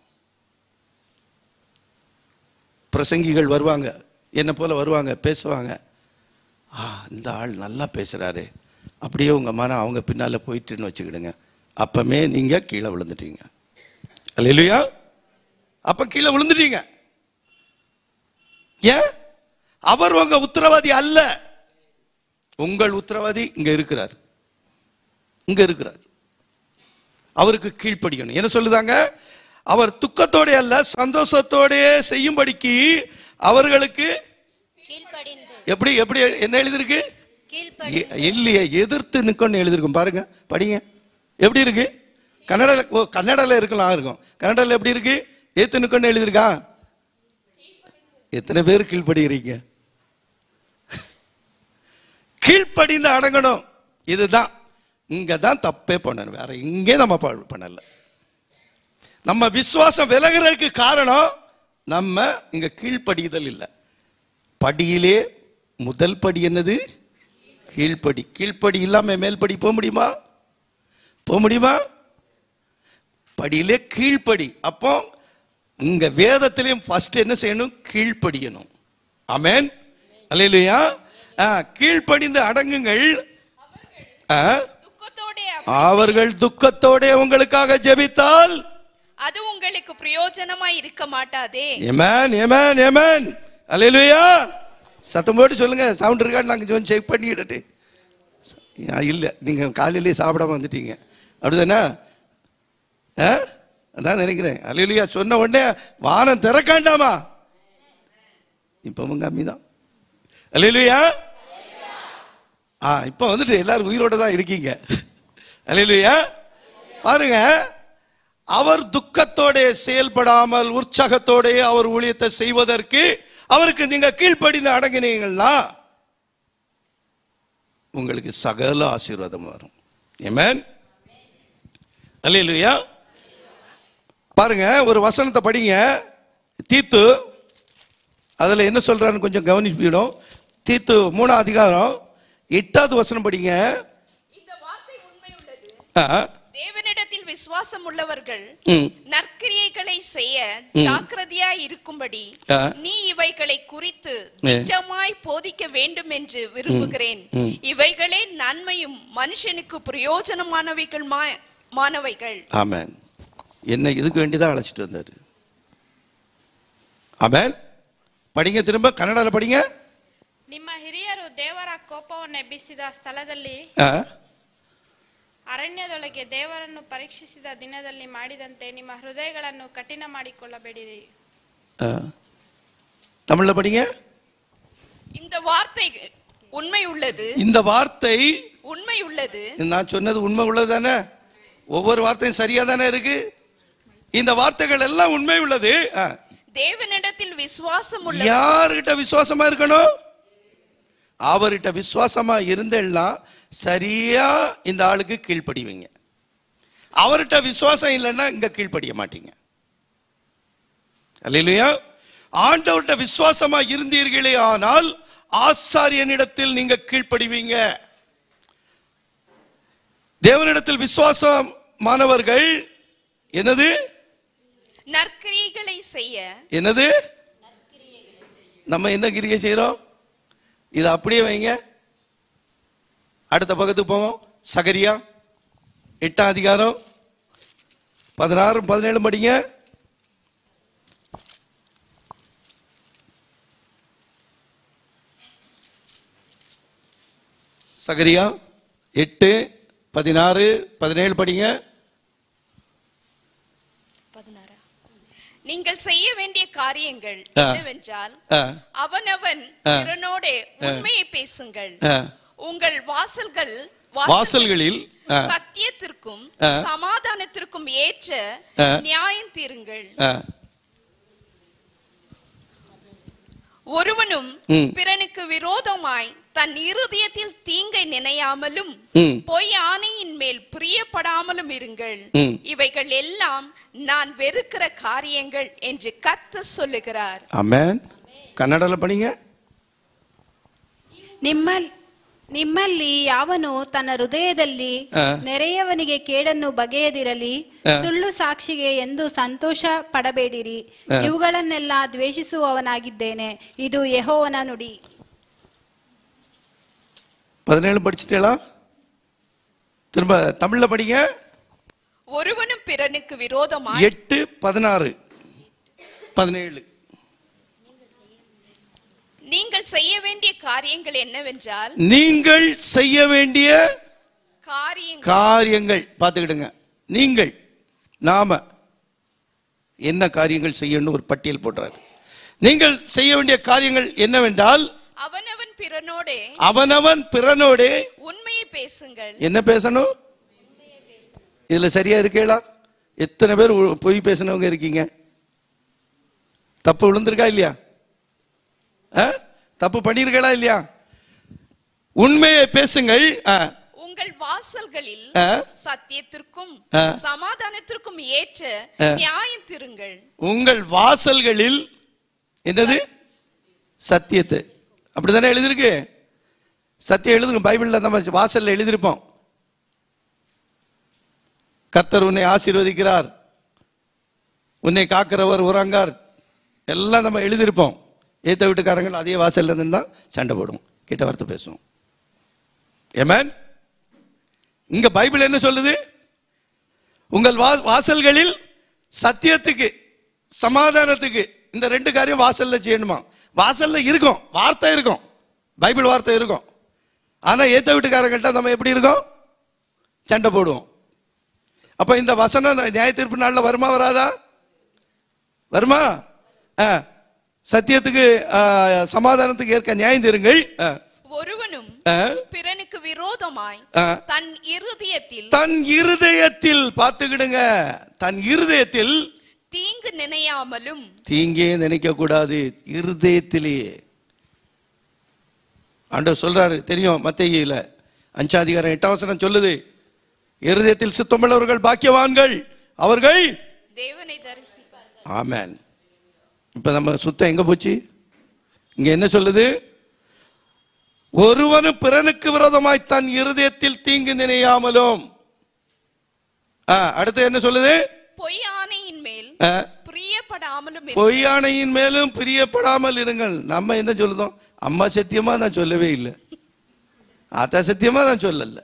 பிரசங்கிகள் வருவாங்க என்ன போல வருவாங்க பேசுவாங்க ஆ இந்த ஆள் நல்லா பேசுறாரு அப்படியே உங்க மனம் அவங்க பின்னால போயிட்டுன்னு வச்சுக்கிடுங்க அப்பமே நீங்க கீழே விழுந்துட்டீங்க இல்லையா அப்ப கீழே விழுந்துட்டீங்க ஏன் அவர் உங்க உத்தரவாதி அல்ல உங்கள் உத்தரவாதி இங்க இருக்கிறார் இங்க இருக்கிறார் அவருக்கு கீழ்ப்படியணும் என்ன சொல்லுதாங்க அவர் துக்கத்தோட அல்ல சந்தோஷத்தோட செய்யும்படிக்கு அவர்களுக்கு கீழ்ப்படிந்து எப்படி எப்படி என்ன எழுதிருக்கு கீழ்ப்படி எ- இல்லையே எதிர்த்து நிக்கணும்னு எழுதிருக்கும் பாருங்க படிங்க எப்படி இருக்கு கன்னடால ஓ கன்னடால இருக்கலாம் இருக்கும் கன்னடால எப்படி இருக்கு ஏத்து நிக்கணும்னு எழுதிருக்கா எத்தனை பேர் கீழ்ப்படுகிறீங்க கீழ்ப்படிந்து அடங்கணும் இதுதான் இங்க தான் தப்பே பண்ணணும் வேற இங்கே நம்ம ப- பண்ணல நம்ம விசுவாசம் விலகுறதுக்கு காரணம் நம்ம இங்க கீழ்ப்படிதல் இல்லை படியிலே முதல் படி என்னது கீழ்ப்படி கீழ்ப்படி இல்லாம மேல்படி போக முடியுமா போக முடியுமா படியிலே கீழ்ப்படி அப்போ இங்க வேதத்திலையும் ஃபர்ஸ்ட் என்ன செய்யணும் கீழ்ப்படியணும் ஆமென் அல்லேலூயா ஆ, கீழ்ப்படிந்து அடங்குங்கள் ஆ, துக்கத்தோடே அவர்கள் துக்கத்தோட உங்களுக்காக ஜெபித்தால் அது உங்களுக்கு பிரயோஜனமாய் இருக்க மாட்டாதே ஏமேன் ஏமேன் ஏமேன் அல்லேலூயா சத்தம் போட்டு சொல்லுங்க சவுண்ட் இருக்கான்னு நாங்கள் கொஞ்சம் செக் பண்ணிக்கிட்டு இல்லை நீங்கள் காலையிலேயே சாப்பிடாம வந்துட்டீங்க அப்படிதானே ஆ அதான் நினைக்கிறேன் அல்லேலூயா சொன்ன உடனே வானம் திறக்காண்டாமா இப்பவும் கம்மி தான் அல்லேலூயா ஆ இப்போ வந்துட்டு எல்லாரும் உயிரோட தான் இருக்கீங்க அல்லேலூயா பாருங்க அவர் துக்கத்தோட செயல்படாமல் உற்சாகத்தோட அவர் ஊழியத்தை செய்வதற்கு அவருக்கு நீங்க கீழ்ப்படிந்து அடங்கினீங்கன்னா உங்களுக்கு சகல ஆசீர்வாதம் வரும் ஏமேன் அல்லேலூயா பாருங்க ஒரு வசனத்தை படிங்க தீத்து அதுல என்ன சொல்றாருன்னு கொஞ்சம் கவனிப்பிடும் தீத்து மூணாம் அதிகாரம் எட்டாவது வசனம் படிங்க இந்த வார்த்தை உண்மை உள்ளது ஆ, தேவனிடத்தில் விசுவாசம் உள்ளவர்கள் ம். நற்கிரியைகளை செய்ய ஜாக்கிரதையாய் இருக்கும்படி ஆ. நீ இவைகளை குறித்து திட்டமாய் போதிக்க வேண்டும் என்று விரும்புகிறேன் இவைகளே நன்மையும் மனுஷனுக்கு பிரயோஜனமானவைகள் மா- மானவைகள் ஆமென் என்ன இதுக்கு வேண்டிதான் அழைச்சிட்டு வந்தாரு ஆமென் படிங்க திரும்ப கன்னடால படிங்க ನಿಮ್ಮ ಹಿರಿಯರು ದೇವರ ಕೋಪವನ್ನು ಎಬ್ಬಿಸಿದ ಸ್ಥಳದಲ್ಲಿ ஆ, ಅರಣ್ಯದೊಳಗೆ ದೇವರನ್ನು ಪರೀಕ್ಷಿಸಿದ ದಿನದಲ್ಲಿ ಮಾಡಿದಂತೆ ನಿಮ್ಮ ಹೃದಯಗಳನ್ನು ಕಠಿಣ ಮಾಡಿಕೊಳ್ಳಬೇಡಿರಿ ஆ. தமிழ்ல படிங்க இந்த வார்த்தை உண்மை உள்ளது இந்த வார்த்தை உண்மை உள்ளது நான் சொன்னது உண்மை உள்ளது தானே ஒவ்வொரு வார்த்தையும் சரியா தானே இருக்கு இந்த வார்த்தைகள் எல்லாம் உண்மை உள்ளது ஆ. தேவனிடத்தில் விசுவாசம் உள்ளது யார்கிட்ட விசுவாசமா இருக்கணும் அவர்கிட்ட விசுவாசமா இருந்தேன்னா சரியா இந்த ஆளுக்கு கீழ்ப்படிவீங்க அவர்கிட்ட விசுவாசம் இல்லைன்னா இங்க கீழ்ப்படிய மாட்டீங்க அல்லையா ஆண்டவர்கிட்ட விசுவாசமா இருந்தீர்களே ஆனால் ஆசாரியனிடத்தில் நீங்க கீழ்ப்படிவீங்க தேவனிடத்தில் விசுவாசமானவர்கள் என்னது நற்கிரியைகளை செய்ய என்னது நம்ம என்ன கிரியை செய்றோம் இதை அப்படியே வைங்க அடுத்த பக்கத்துக்கு போவோம் சகரியா எட்டாம் அதிகாரம் பதினாறு பதினேழு படிங்க சகரியா எட்டு பதினாறு பதினேழு படிங்க பதினாறா? நீங்கள் செய்ய வேண்டிய காரியங்கள் ஆ. என்னவென்றால் ஆ, அவனவன் ஆ. பிறனோடே உண்மையை பேசுங்கள் ஆ. உங்கள் வாசல்கள் வாசல்களில் ஆ, சத்தியத்திற்கும் ஆ. சமாதானத்திற்கும் ஏற்ற ஆ. நியாயம் தீருங்கள் ஆ, ஒருவனும் ம். பிறனுக்கு விரோதமாய் தன் இருதயத்தில் தீங்கை நினையாமலும் ம். பொய் ஆணையின் மேல் பிரியப்படாமலும் இருங்கள் ம். இவைகள் எல்லாம் நான் வெறுக்கிற காரியங்கள் என்று கத்த சொல்லுகிறார் ಆಮೇನ್ ಕನ್ನಡಲ್ಲ ಪಡಿங்க ನಿಮ್ಮಲ್ ನಿಮ್ಮಲ್ಲಿ ಯಾವನು ತನ್ನ ಹೃದಯದಲ್ಲಿ ಆ. ನೆರೆಯವನಿಗೆ ಕೇಡನ್ನು ಬಗೆಯದಿರಲಿ ಆ. ಸುಳ್ಳು ಸಾಕ್ಷಿಗೆ ಎಂದು ಸಂತೋಷ ಪಡಬೇಡಿರಿ ಆ. ಇವುಗಳನ್ನೆಲ್ಲ ದ್ವೇಷಿಸುವವನಾಗಿದ್ದೇನೆ ಇದು ಯೆಹೋವನ ನುಡಿ பதினேழு படிச்சிட்டேளா திரும்ப தமிழ்ல படிங்க ஒருவனும் பிறனுக்கு விரோதமாய் எட்டு பதினாறு பதினேழு நீங்கள் செய்ய வேண்டிய காரியங்கள் என்னவென்றால் நீங்கள் செய்ய வேண்டிய காரியங்கள் காரியங்கள் பார்த்துக்கிடுங்க நீங்கள் நாம என்ன காரியங்கள் செய்யணும்னு ஒரு பட்டியல் போடுறாரு நீங்கள் செய்ய வேண்டிய காரியங்கள் என்னவென்றால் அவனவன் பிறனோடே அவனவன் பிறனோடே உண்மையை பேசுங்கள் என்ன பேசணும் இதுல சரியா இருக்கேளா எத்தனை பேர் உ- பொய் பேசினவங்க இருக்கீங்க தப்பு விழுந்திருக்கா இல்லையா ஆ? தப்பு பண்ணியிருக்கா இல்லையா உண்மையை பேசுங்கள் ஆ, உங்கள் வாசல்களில் ஆ, சத்தியத்திற்கும் ஆ. சமாதானத்திற்கும் ஏற்ற ஆ. நியாயம் திருங்கள் உங்கள் வாசல்களில் என்னது சத்தியத்தை அப்படிதானே எழுதிருக்கு சத்தியம் எழுதுங்க பைபிள்ல நம்ம வாசல்ல எழுதியிருப்போம் கர்த்தர் உன்னை ஆசீர்வதிக்கிறார் உன்னை காக்கிறவர் உறங்கார் எல்லாம் நம்ம எழுதியிருப்போம் ஏத்த வீட்டுக்காரங்கள் அதே வாசல்ல இருந்து தான் சண்டை போடுவோம் கிட்ட வார்த்தை பேசுவோம் ஏமேன் இங்க பைபிள் என்ன சொல்லுது உங்கள் வா- வாசல்களில் சத்தியத்துக்கு சமாதானத்துக்கு இந்த ரெண்டு காரியம் வாசல்ல செய்யணுமா வாசல்ல இருக்கும் வார்த்தை இருக்கும் பைபிள் வார்த்தை இருக்கும் ஆனா ஏத்த வீட்டுக்காரங்கள்ட்ட நம்ம எப்படி இருக்கோம் சண்டை போடுவோம் அப்ப இந்த வசனம் நியாய தீர்ப்பு நாள்ல வருமா வராதா வருமா ஆ. சத்தியத்துக்கு ஆ, சமாதானத்துக்கு ஏற்க நியாயம் தீருங்கள் ஆ. ஒருவனும் ஆ. பிறனுக்கு விரோதமாய் ஆ. தன் இருதயத்தில் தன் இருதயத்தில் பார்த்துக்கிடுங்க தன் இருதயத்தில் தீங்கு நினையாமலும் தீங்கே நினைக்க கூடாது இருதயத்திலேயே ஆண்டவர் சொல்றாரு தெரியும் மத்தேயில அஞ்சாம் அதிகாரம் எட்டாம் வசனம் சொல்லுது இருதயத்தில் சுத்தமுள்ளவர்கள் பாக்கியவான்கள் அவர்கள் தேவனை தரிசிப்பார்கள் ஆமென் இப்ப நம்ம சுத்தம் எங்க போச்சு இங்க என்ன சொல்லுது ஒருவனும் பிறனுக்கு விரோதமாய் தன் இருதயத்தில் தீங்கு நினையாமலும் ஆ, அடுத்து என்ன சொல்லுது பொய் ஆணையின் மேல் ஆ, பிரியப்படாமலும் இரு- பொய்யானையின் மேலும் பிரியப்படாமல் இருங்கள் நம்ம என்ன சொல்லுதோம் அம்மா சத்தியமா நான் சொல்லவே இல்லை ஆத்தா சத்தியமா நான் சொல்லல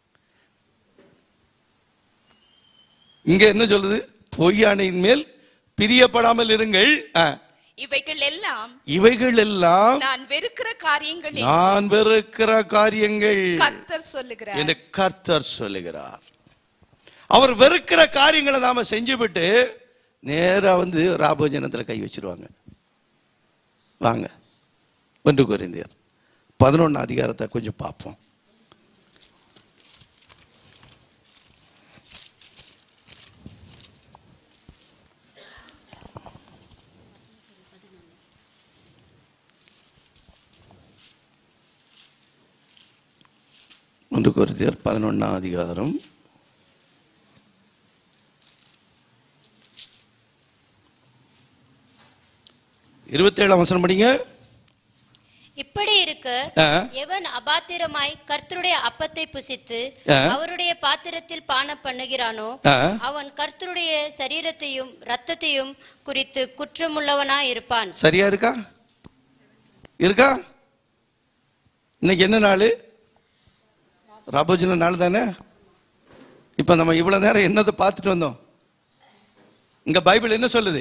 இங்க என்ன சொல்லுது பொய்யானையின் மேல் பிரியப்படாமல் இருங்கள் ஆ, இவைகள் எல்லாம் இவைகள் எல்லாம் நான் வெறுக்கிற காரியங்கள் என்று நான் வெறுக்கிற காரியங்கள் கர்த்தர் சொல்லுகிறார் என்று கர்த்தர் சொல்லுகிறார் அவர் வெறுக்கிற காரியங்களை நாம செஞ்சுவிட்டு நேரா வந்து ராபோஜனத்துல கை வச்சிருவாங்க வாங்க ஒன்று குறைந்தியர் பதினொன்னு அதிகாரத்தை கொஞ்சம் பார்ப்போம் ஒன்று குறைந்தியர் பதினொன்னாம் அதிகாரம் இருபத்தேழாம் வசனம் படிங்க இப்படி இருக்க ஆ. எவன் அபாத்திரமாய் கர்த்தருடைய அப்பத்தை புசித்து ஆ. அவருடைய பாத்திரத்தில் பானம் பண்ணுகிறானோ ஆ. அவன் கர்த்தருடைய சரீரத்தையும் இரத்தத்தையும் குறித்து குற்றமுள்ளவனாய் இருப்பான் சரியா இருக்கா இருக்கா இன்னைக்கு என்ன நாள் ராபோஜன நாள் தானே இப்ப நம்ம இவ்வளவு நேரம் என்னதை பார்த்துட்டு வந்தோம் இங்க பைபிள் என்ன சொல்லுது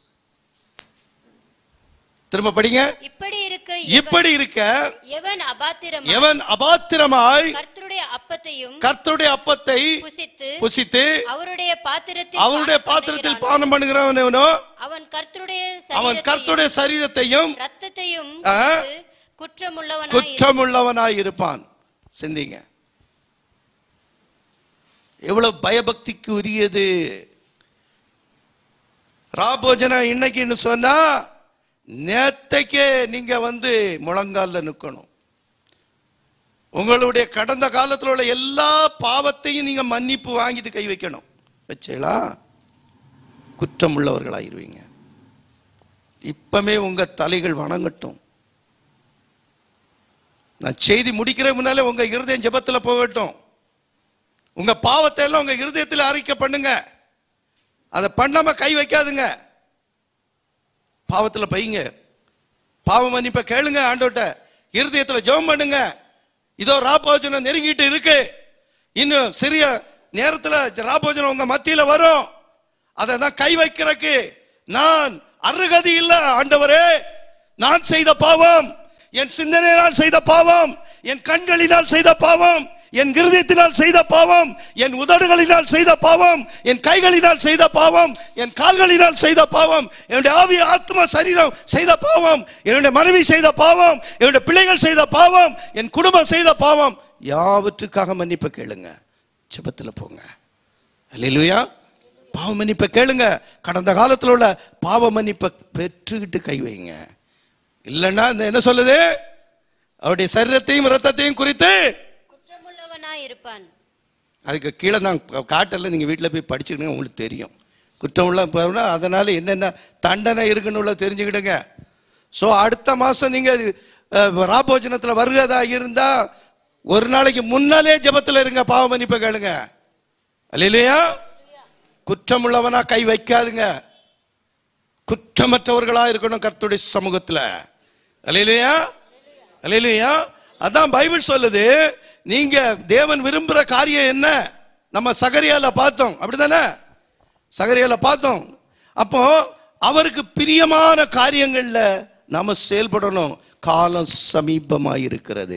திரும்ப படிங்க இப்படி இருக்க இப்படி இருக்க எவன் அபாத்திரமாய் எவன் அபாத்திரமாய் கர்த்தருடைய அப்பத்தையும் கர்த்தருடைய அப்பத்தை புசித்து புசித்து அவருடைய பாத்திரத்தில் அவருடைய பானம் பாத்திரத்தில் பண்ணுகிறானோ, பானம் பண்ணுகிறவன் எவனோ அவன் கர்த்தருடைய அவன் கர்த்தருடைய சரீரத்தையும் ரத்தத்தையும் ஆ. குறித்து குற்றமுள்ளவனாய் இருப்பான். குற்றமுள்ளவனாய் இருப்பான் சிந்திங்க எவ்வளவு பயபக்திக்கு உரியது ராபோஜனா இன்னைக்குன்னு சொன்னா நேத்தைக்கே நீங்க வந்து முழங்கால்ல நிக்கணும் உங்களுடைய கடந்த காலத்துல உள்ள எல்லா பாவத்தையும் நீங்க மன்னிப்பு வாங்கிட்டு கை வைக்கணும் வச்சீங்களா குற்றம் உள்ளவர்களாயிருவீங்க இப்பமே உங்க தலைகள் வணங்கட்டும் நான் செய்தி முடிக்கிற முன்னாலே உங்க இருதயம் ஜெபத்துல போகட்டும் உங்க பாவத்தை எல்லாம் உங்க இருதயத்தில் அறிக்கை பண்ணுங்க அதை பண்ணாம கை வைக்காதுங்க பாவத்துல பையுங்க பாவ மன்னிப்பை கேளுங்க ஆண்டோட்ட இருதயத்துல ஜெபம் பண்ணுங்க இதோ ராபோஜனம் நெருங்கிட்டு இருக்கு இன்னும் சிறிய நேரத்துல ராபோஜனம் உங்க மத்தியில வரும் அதை தான் கை வைக்கிறக்கு நான் அருகதி இல்ல ஆண்டவரே நான் செய்த பாவம் என் சிந்தனையினால் செய்த பாவம் என் கண்களினால் செய்த பாவம் என் இருதயத்தினால் செய்த பாவம் என் உதடுகளினால் செய்த பாவம் என் கைகளினால் செய்த பாவம் என் கால்களினால் செய்த பாவம் என்னுடைய ஆவி ஆத்ம சரீரம் செய்த பாவம் என்னுடைய மனைவி செய்த பாவம் என்னுடைய பிள்ளைகள் செய்த பாவம் என் குடும்பம் செய்த பாவம் யாவற்றுக்காக மன்னிப்பு கேளுங்க ஜெபத்துல போங்க அல்லேலூயா பாவ மன்னிப்பை கேளுங்க கடந்த காலத்தில் உள்ள பாவ மன்னிப்பை பெற்றுக்கிட்டு கை வைங்க இல்லைன்னா இந்த என்ன சொல்லுது அவருடைய சரீரத்தையும் ரத்தத்தையும் குறித்து குற்றமுள்ளவனாய் இருப்பான் அதுக்கு கீழே தான் காட்டல நீங்கள் வீட்டில் போய் படிச்சுக்கிடுங்க உங்களுக்கு தெரியும் குற்றம் உள்ள போனா அதனால என்னென்ன தண்டனை இருக்குன்னு உள்ள தெரிஞ்சுக்கிடுங்க ஸோ அடுத்த மாதம் நீங்கள் ராபோஜனத்தில் வருகிறதா இருந்தா ஒரு நாளைக்கு முன்னாலே ஜெபத்தில் இருங்க பாவ மன்னிப்பை கேளுங்க அல்லையா குற்றம் உள்ளவனா கை வைக்காதுங்க குற்றமற்றவர்களா இருக்கணும் கர்த்தருடைய சமூகத்துல அல்லையா அல்லையா அதான் பைபிள் சொல்லுது நீங்க தேவன் விரும்புற காரியம் என்ன நம்ம சகரியால பார்த்தோம் அப்படிதானே சகரியால பார்த்தோம் அப்போ அவருக்கு பிரியமான காரியங்கள்ல நாம செயல்படணும் காலம் சமீபமா இருக்கிறது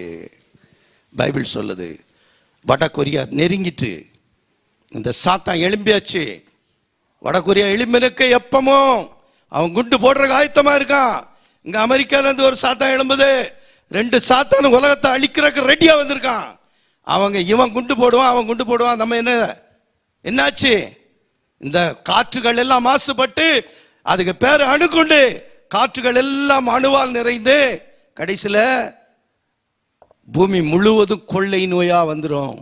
பைபிள் சொல்லுது வட கொரியா நெருங்கிட்டு இந்த சாத்தான் எழும்பியாச்சு வடகொரியா எழும்பினுக்கு எப்பமோ அவன் குண்டு போடுறதுக்கு ஆயத்தமா இருக்கான் இங்க அமெரிக்கால இருந்து ஒரு சாத்தான் எழும்புது ரெண்டு சாத்தான் உலகத்தை அழிக்கிறதுக்கு ரெடியா வந்திருக்கான் அவங்க இவன் குண்டு போடுவான் அவன் குண்டு போடுவான் நம்ம என்ன என்னாச்சு இந்த காற்றுகள் எல்லாம் மாசுபட்டு அதுக்கு பேர் அணுகுண்டு காற்றுகள் எல்லாம் அணுவால் நிறைந்து கடைசியில பூமி முழுவதும் கொள்ளை நோயா வந்துரும்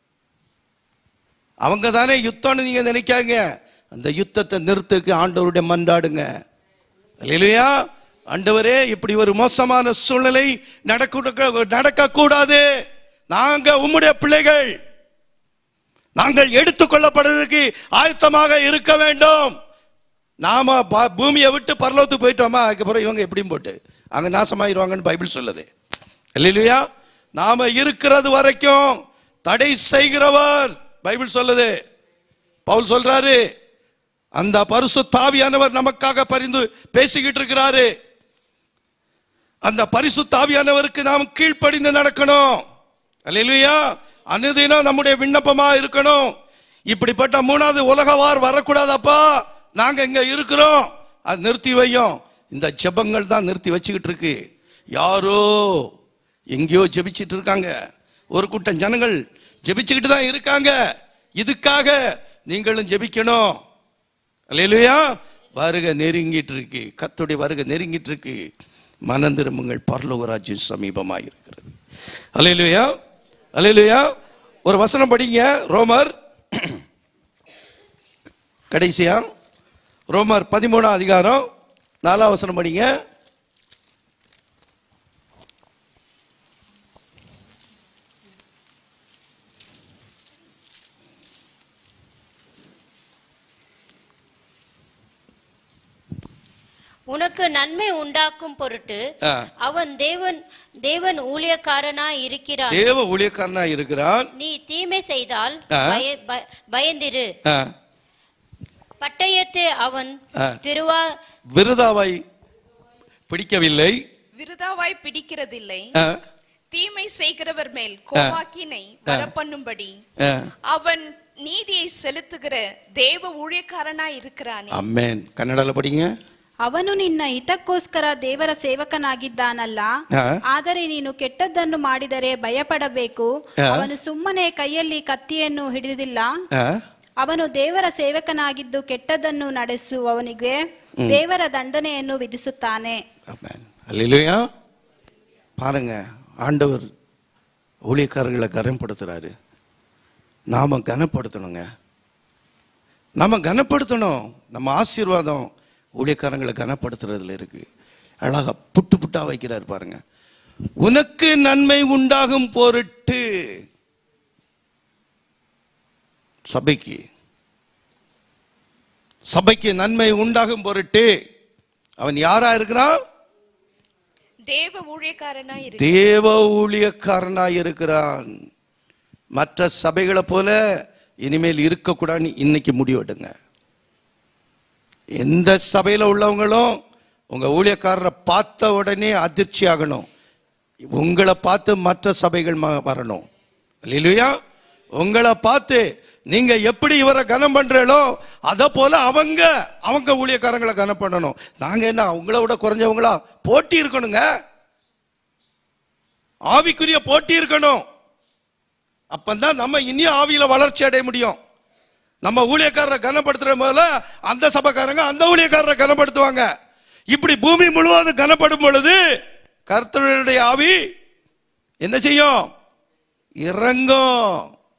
அவங்க தானே யுத்தம்னு நீங்க நினைக்காங்க அந்த யுத்தத்தை நிறுத்துக்கு ஆண்டவருடைய மன்றாடுங்க இல்லையா ஆண்டவரே இப்படி ஒரு மோசமான சூழ்நிலை நடக்க நடக்க கூடாது நாங்க உம்முடைய பிள்ளைகள் நாங்கள் எடுத்துக்கொள்ளப்படுறதுக்கு ஆயத்தமாக இருக்க வேண்டும் நாம ப- பூமியை விட்டு பரலோகத்துக்கு போயிட்டோமா அதுக்கப்புறம் இவங்க எப்படியும் போட்டு அங்க நாசமாயிருவாங்கன்னு பைபிள் சொல்லுது இல்லையா நாம இருக்கிறது வரைக்கும் தடை செய்கிறவர் பைபிள் சொல்லுது பவுல் சொல்றாரு அந்த பரிசு தாவியானவர் நமக்காக பரிந்து பேசிக்கிட்டு இருக்கிறாரு அந்த பரிசு தாவியானவருக்கு நாம் கீழ்ப்படிந்து நடக்கணும் அல்லேலூயா அனுதினம் நம்முடைய விண்ணப்பமா இருக்கணும் இப்படிப்பட்ட மூணாவது உலகவார் வரக்கூடாதப்பா நாங்க இங்க இருக்கிறோம் அது நிறுத்தி வையும் இந்த ஜெபங்கள் தான் நிறுத்தி வச்சுக்கிட்டு இருக்கு யாரோ எங்கேயோ ஜெபிச்சிட்டு இருக்காங்க ஒரு கூட்டம் ஜனங்கள் ஜெபிச்சுக்கிட்டு தான் இருக்காங்க இதுக்காக நீங்களும் ஜெபிக்கணும் அல்லேலூயா வருக நெருங்கிட்டு இருக்கு கத்துடைய வருக நெருங்கிட்டு இருக்கு மனம் திரும்புங்கள் பரலோகராஜ்யம் சமீபமாக இருக்கிறது அல்லேலூயா அல்லேலூயா ஒரு வசனம் படிங்க ரோமர் கடைசியா ரோமர் பதிமூணாம் அதிகாரம் நாலாம் வசனம் படிங்க உனக்கு நன்மை உண்டாக்கும் பொருட்டு ஆ. அவன் தேவன் தேவன் ஊழியக்காரனாய் இருக்கிறான் தேவ ஊழியக்காரனா இருக்கிறான் நீ தீமை செய்தால் ஆ. பய- ப- பயந்திரு ஆ, பட்டயத்தை அவன் ஆ. திருவா விருதாவை பிடிக்கவில்லை விருதாவாய் பிடிக்கிறதில்லை ஆ, தீமை செய்கிறவர் மேல் கோவாக்கினை வரப்பண்ணும்படி ஆ. அவன் நீதியை செலுத்துகிற தேவ ஊழியக்காரனாய் இருக்கிறானே அம்மேன் கன்னடால படிங்க ಅವನು ನಿನ್ನ ಹಿತಕ್ಕೋಸ್ಕರ ದೇವರ ಸೇವಕನಾಗಿದ್ದಾನಲ್ಲ ಹಾ. ಆದರೆ ನೀನು ಕೆಟ್ಟದ್ದನ್ನು ಮಾಡಿದರೆ ಭಯಪಡಬೇಕು ಹಾ. ಅವನು ಸುಮ್ಮನೆ ಕೈಯಲ್ಲಿ ಕತ್ತಿಯನ್ನು ಹಿಡಿದಿಲ್ಲ ஆ? ಅವನು ದೇವರ ಸೇವಕನಾಗಿದ್ದು ಕೆಟ್ಟದ್ದನ್ನು ನಡೆಸುವವನಿಗೆ ದೇವರ ದಂಡನೆಯನ್ನು ವಿಧಿಸುತ್ತಾನೆ ஆமென். அல்லேலூயா பாருங்க ஆண்டவர் ஊழியக்காரர்களை கனப்படுத்துறாரு நாம கனப்படுத்தணுங்க நாம கனப்படுத்தணும் நம்ம ஆசீர்வாதம் ஊழியக்காரங்களை கனப்படுத்துறதுல இருக்கு அழகா புட்டு புட்டா வைக்கிறார் பாருங்க உனக்கு நன்மை உண்டாகும் பொருட்டு சபைக்கு சபைக்கு நன்மை உண்டாகும் பொருட்டு அவன் யாரா இருக்கிறான் தேவ ஊழியக்காரனா இருக்கு தேவ ஊழியக்காரனாய் இருக்கிறான் மற்ற சபைகளை போல இனிமேல் இருக்கக்கூடாதுன்னு இன்னைக்கு முடிவெடுங்க எந்த சபையில உள்ளவங்களும் உங்க ஊழியக்காரரை பார்த்த உடனே அதிர்ச்சி ஆகணும் உங்களை பார்த்து மற்ற சபைகள் ம- வரணும் இல்லையா உங்களை பார்த்து நீங்க எப்படி இவரை கனம் பண்றீங்களோ அத போல அவங்க அவங்க ஊழியக்காரங்களை கனம் பண்ணணும் நாங்க என்ன அவங்கள விட குறைஞ்சவங்களா போட்டி இருக்கணுங்க ஆவிக்குரிய போட்டி இருக்கணும் அப்பந்தான் நம்ம இனியும் ஆவியில வளர்ச்சி அடைய முடியும் நம்ம ஊழியக்காரரை கனப்படுத்துற போல அந்த சபைக்காரங்க அந்த ஊழியக்காரரை கனப்படுத்துவாங்க இப்படி பூமி முழுவதும் கனப்படும் பொழுது கர்த்தருடைய ஆவி என்ன செய்யும் இறங்கும்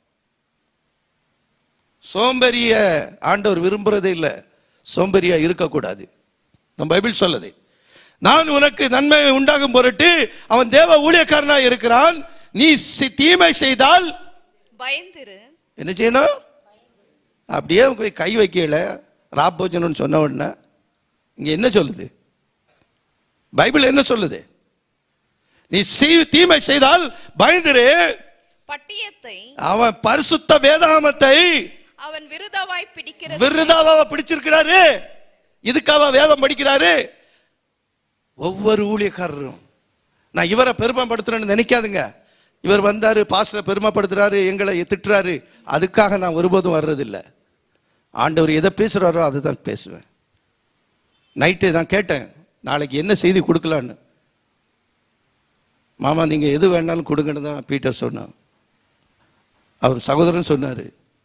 சோம்பேறிய ஆண்டவர் விரும்புறதே இல்லை சோம்பேறியா இருக்கக்கூடாது நம்ம பைபிள் சொல்லுது நான் உனக்கு நன்மை உண்டாகும் பொருட்டு அவன் தேவ ஊழியக்காரனா இருக்கிறான் நீ சி- தீமை செய்தால் பயந்திரு என்ன செய்யணும் அப்படியே போய் கை வைக்கல ராப்போஜனம்னு சொன்ன உடனே இங்க என்ன சொல்லுது பைபிள் என்ன சொல்லுது நீ செய்- தீமை செய்தால் பயந்துரு பட்டியத்தை அவன் பரிசுத்த வேதாகமத்தை அவன் விருதாவாய் பிடிக்கிறது விருதாவா பிடிச்சிருக்கிறாரு இதுக்காக வேதம் படிக்கிறாரு ஒவ்வொரு ஊழியக்காரரும் நான் இவரை பெருமைப்படுத்துறேன்னு நினைக்காதுங்க இவர் வந்தாரு பாஸ்டரை பெருமைப்படுத்துறாரு எங்களை திட்டுறாரு அதுக்காக நான் ஒருபோதும் வர்றதில்லை ஆண்டவர் எதை பேசுறாரோ அதுதான் பேசுவேன் நைட்டு தான் கேட்டேன் நாளைக்கு என்ன செய்தி கொடுக்கலான்னு மாமா நீங்க எது வேணாலும் கொடுங்கன்னு தான் பீட்டர் சொன்னான் அவர் சகோதரன் சொன்னாரு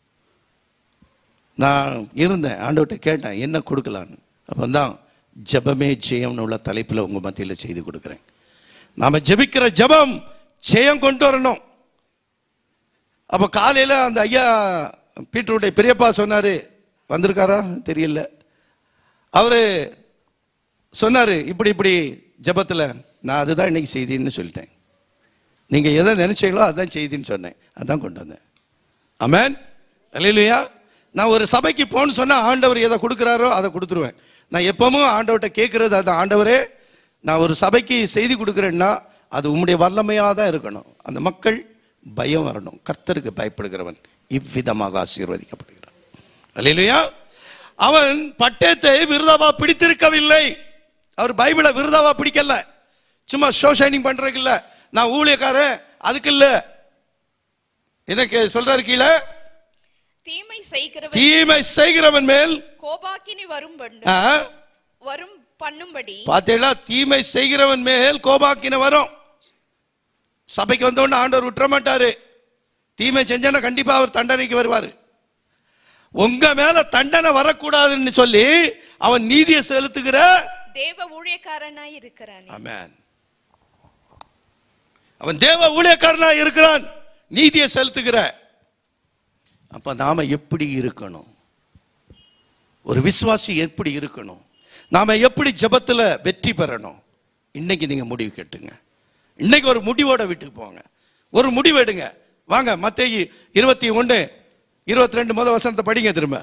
நான் இருந்தேன் ஆண்டவர்கிட்ட கேட்டேன் என்ன கொடுக்கலான்னு அப்போ தான் ஜெபமே ஜெயம்னு உள்ள தலைப்பில் உங்கள் மத்தியில் செய்து கொடுக்குறேன் நாம ஜெபிக்கிற ஜெபம் ஜெயம் கொண்டு வரணும் அப்போ காலையில் அந்த ஐயா பீட்டருடைய பெரியப்பா சொன்னார் வந்திருக்காரா தெரியல அவரு சொன்னார் இப்படி இப்படி ஜெபத்தில் நான் அதுதான் இன்னைக்கு செய்தின்னு சொல்லிட்டேன் நீங்கள் எதை நினைச்சீங்களோ அதான் செய்தின்னு சொன்னேன் அதான் கொண்டு வந்தேன் அமேன் அல்லையா நான் ஒரு சபைக்கு போன்னு சொன்னா ஆண்டவர் எதை கொடுக்குறாரோ அதை கொடுத்துருவேன் நான் எப்பவும் ஆண்டவர்கிட்ட கேட்கறது அது ஆண்டவரே நான் ஒரு சபைக்கு செய்தி கொடுக்குறேன்னா அது உம்முடைய வல்லமையாக தான் இருக்கணும் அந்த மக்கள் பயம் வரணும் கர்த்தருக்கு பயப்படுகிறவன் இவ்விதமாக ஆசீர்வதிக்கப்படுகிறான் அல்லையா அவன் பட்டயத்தை விருதாவா பிடித்திருக்கவில்லை அவர் பைபிளை விருதாவா பிடிக்கல சும்மா ஷோ ஷைனிங் பண்றதுக்கு இல்ல நான் ஊழியக்காரன் அதுக்கு இல்ல எனக்கு சொல்றாரு கீழே தீமை செய்கிறவன் தீமை செய்கிறவன் மேல் கோபாக்கினி வரும் பண்ணு ஆ, வரும் பண்ணும்படி பார்த்தீங்களா தீமை செய்கிறவன் மேல் கோபாக்கின வரும் சபைக்கு வந்த உடனே ஆண்டவர் விட்டுற மாட்டாரு தீமை செஞ்சனா கண்டிப்பா அவர் தண்டனைக்கு வருவாரு உங்க மேல தண்டனை வரக்கூடாதுன்னு சொல்லி அவன் நீதியை செலுத்துகிற தேவ ஊழியக்காரனாய் இருக்கிறானே ஆமென் அவன் தேவ ஊழியக்காரனா இருக்கிறான் நீதியை செலுத்துகிற அப்ப நாம எப்படி இருக்கணும் ஒரு விசுவாசி எப்படி இருக்கணும் நாம எப்படி ஜெபத்துல வெற்றி பெறணும் இன்னைக்கு நீங்க முடிவு கேட்டுங்க இன்னைக்கு ஒரு முடிவோட வீட்டுக்கு போங்க ஒரு முடிவு எடுங்க வாங்க மத்தேயு இருபத்தி ஒன்று இருபத்தி ரெண்டு முத வசனத்தை படிங்க திரும்ப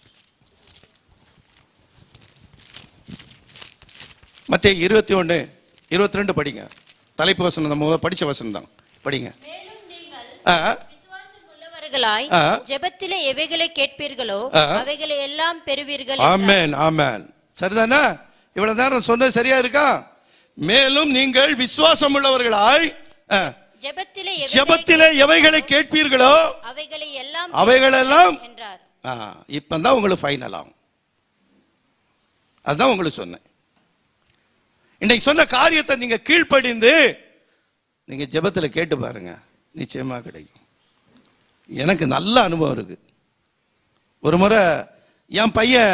மத்தேயு இருபத்தி ஒன்று இருபத்தி ரெண்டு படிங்க தலைப்பு வசனம் நம்ம முத படிச்ச வசனம் தான் படிங்க மேலும் நீங்கள் ஆ, விசுவாசம் உள்ளவர்களாய் ஆ. ஜெபத்திலே எவைகளை கேட்பீர்களோ ஆ. அவைகளை எல்லாம் பெறுவீர்கள் என்றார். ஆமென் ஆமென் சரிதானே இவ்வளவு நேரம் சொன்னது சரியா இருக்கா மேலும் நீங்கள் விசுவாசம் உள்ளவர்களாய் ஆ, ஜெபத்திலே எவைகளை ஜெபத்திலே எவைகளை கேட்பீர்களோ அவைகளை எல்லாம் அவைகளெல்லாம் என்றார் ஆ, இப்பதான் உங்களுக்கு ஃபைனல் ஆகும் அதுதான் உங்களுக்கு சொன்னேன் இன்னைக்கு சொன்ன காரியத்தை நீங்க கீழ்ப்படிந்து நீங்க ஜெபத்துல கேட்டு பாருங்க நிச்சயமா கிடைக்கும் எனக்கு நல்ல அனுபவம் இருக்கு ஒரு முறை என் பையன்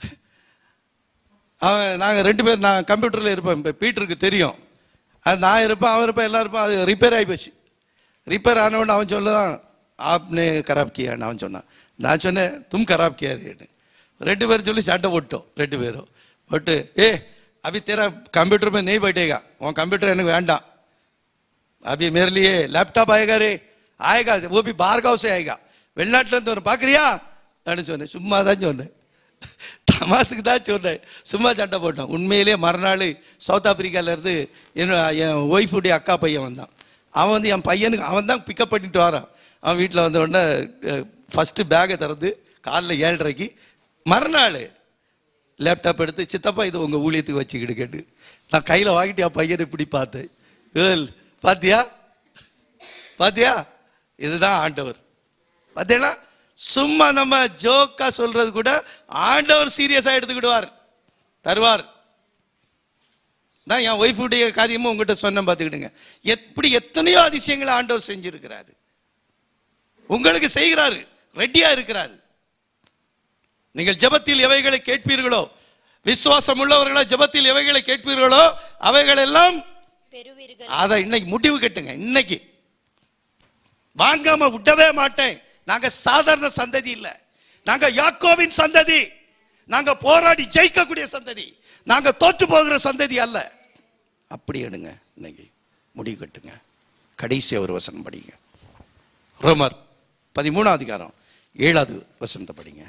அவன் நாங்கள் ரெண்டு பேர் நான் கம்ப்யூட்டரில் இருப்பேன் இப்போ பீட்டருக்கு தெரியும் அது நான் இருப்பேன் அவன் இருப்பேன் எல்லாம் இருப்பேன் அது ரிப்பேர் ஆகி போச்சு ரிப்பேர் ஆனவொன்னு அவன் சொல்லதான் ஆப்னே கராப் கியான்னு அவன் சொன்னான் நான் சொன்னேன் தும் கராப் கியா ரேன்னு ரெண்டு பேரும் சொல்லி சண்டை போட்டோம் ரெண்டு பேரும் போட்டு ஏ अभी तेरा कंप्यूटर में नहीं बैठेगा वो कंप्यूटर எனக்கு வேண்டாம் अभी मेरे लिए लैपटॉप आएगा रे आएगा वो भी बाहर गाँव से आएगा வெளிநாட்டுல இருந்து வரும் பாக்குறியா நான் சொன்னேன் சும்மா தான் சொன்னேன் தமாசுக்கு தான் சொன்னேன் சும்மா சண்டை போட்டோம் உண்மையிலேயே மறுநாள் சவுத் ஆப்பிரிக்கால இருந்து என்ன என் ஒய்ஃபுடைய அக்கா பையன் வந்தான் அவன் வந்து என் பையனுக்கு அவன் தான் பிக்கப் பண்ணிட்டு வரான் அவன் வீட்டில் வந்த உடனே ஃபஸ்ட்டு பேக்கை திறந்து காலைல ஏழரைக்கு மறுநாள் லேப்டாப் எடுத்து சித்தப்பா இது உங்கள் ஊழியத்துக்கு வச்சுக்கிட்டு கேட்டு நான் கையில் வாங்கிட்டு என் பையனை இப்படி பார்த்தேன் ஏல் பாத்தியா பாத்தியா இதுதான் ஆண்டவர் பார்த்தீங்களா சும்மா நம்ம ஜோக்கா சொல்றது கூட ஆண்டவர் சீரியஸா எடுத்துக்கிடுவார் தருவார் நான் என் ஒய்ஃபுடைய காரியமும் உங்ககிட்ட சொன்னேன் பார்த்துக்கிடுங்க எப்படி எத்தனையோ அதிசயங்களை ஆண்டவர் செஞ்சிருக்கிறாரு உங்களுக்கு செய்கிறாரு ரெடியா இருக்கிறாரு நீங்கள் ஜெபத்தில் எவைகளை கேட்பீர்களோ விசுவாசம் உள்ளவர்களா ஜெபத்தில் எவைகளை கேட்பீர்களோ அவைகள் எல்லாம் பெறுவீர்கள் அதை இன்னைக்கு முடிவு கட்டுங்க இன்னைக்கு வாங்காம விடவே மாட்டேன் நாங்க சாதாரண சந்ததி இல்ல நாங்க யாக்கோவின் சந்ததி நாங்க போராடி ஜெயிக்கக்கூடிய சந்ததி நாங்க தோற்று போகிற சந்ததி அல்ல அப்படி எடுங்க இன்னைக்கு முடிவு கட்டுங்க கடைசி ஒரு வசனம் படிங்க ரோமர் பதிமூணாம் அதிகாரம் ஏழாவது வசனத்தை படிங்க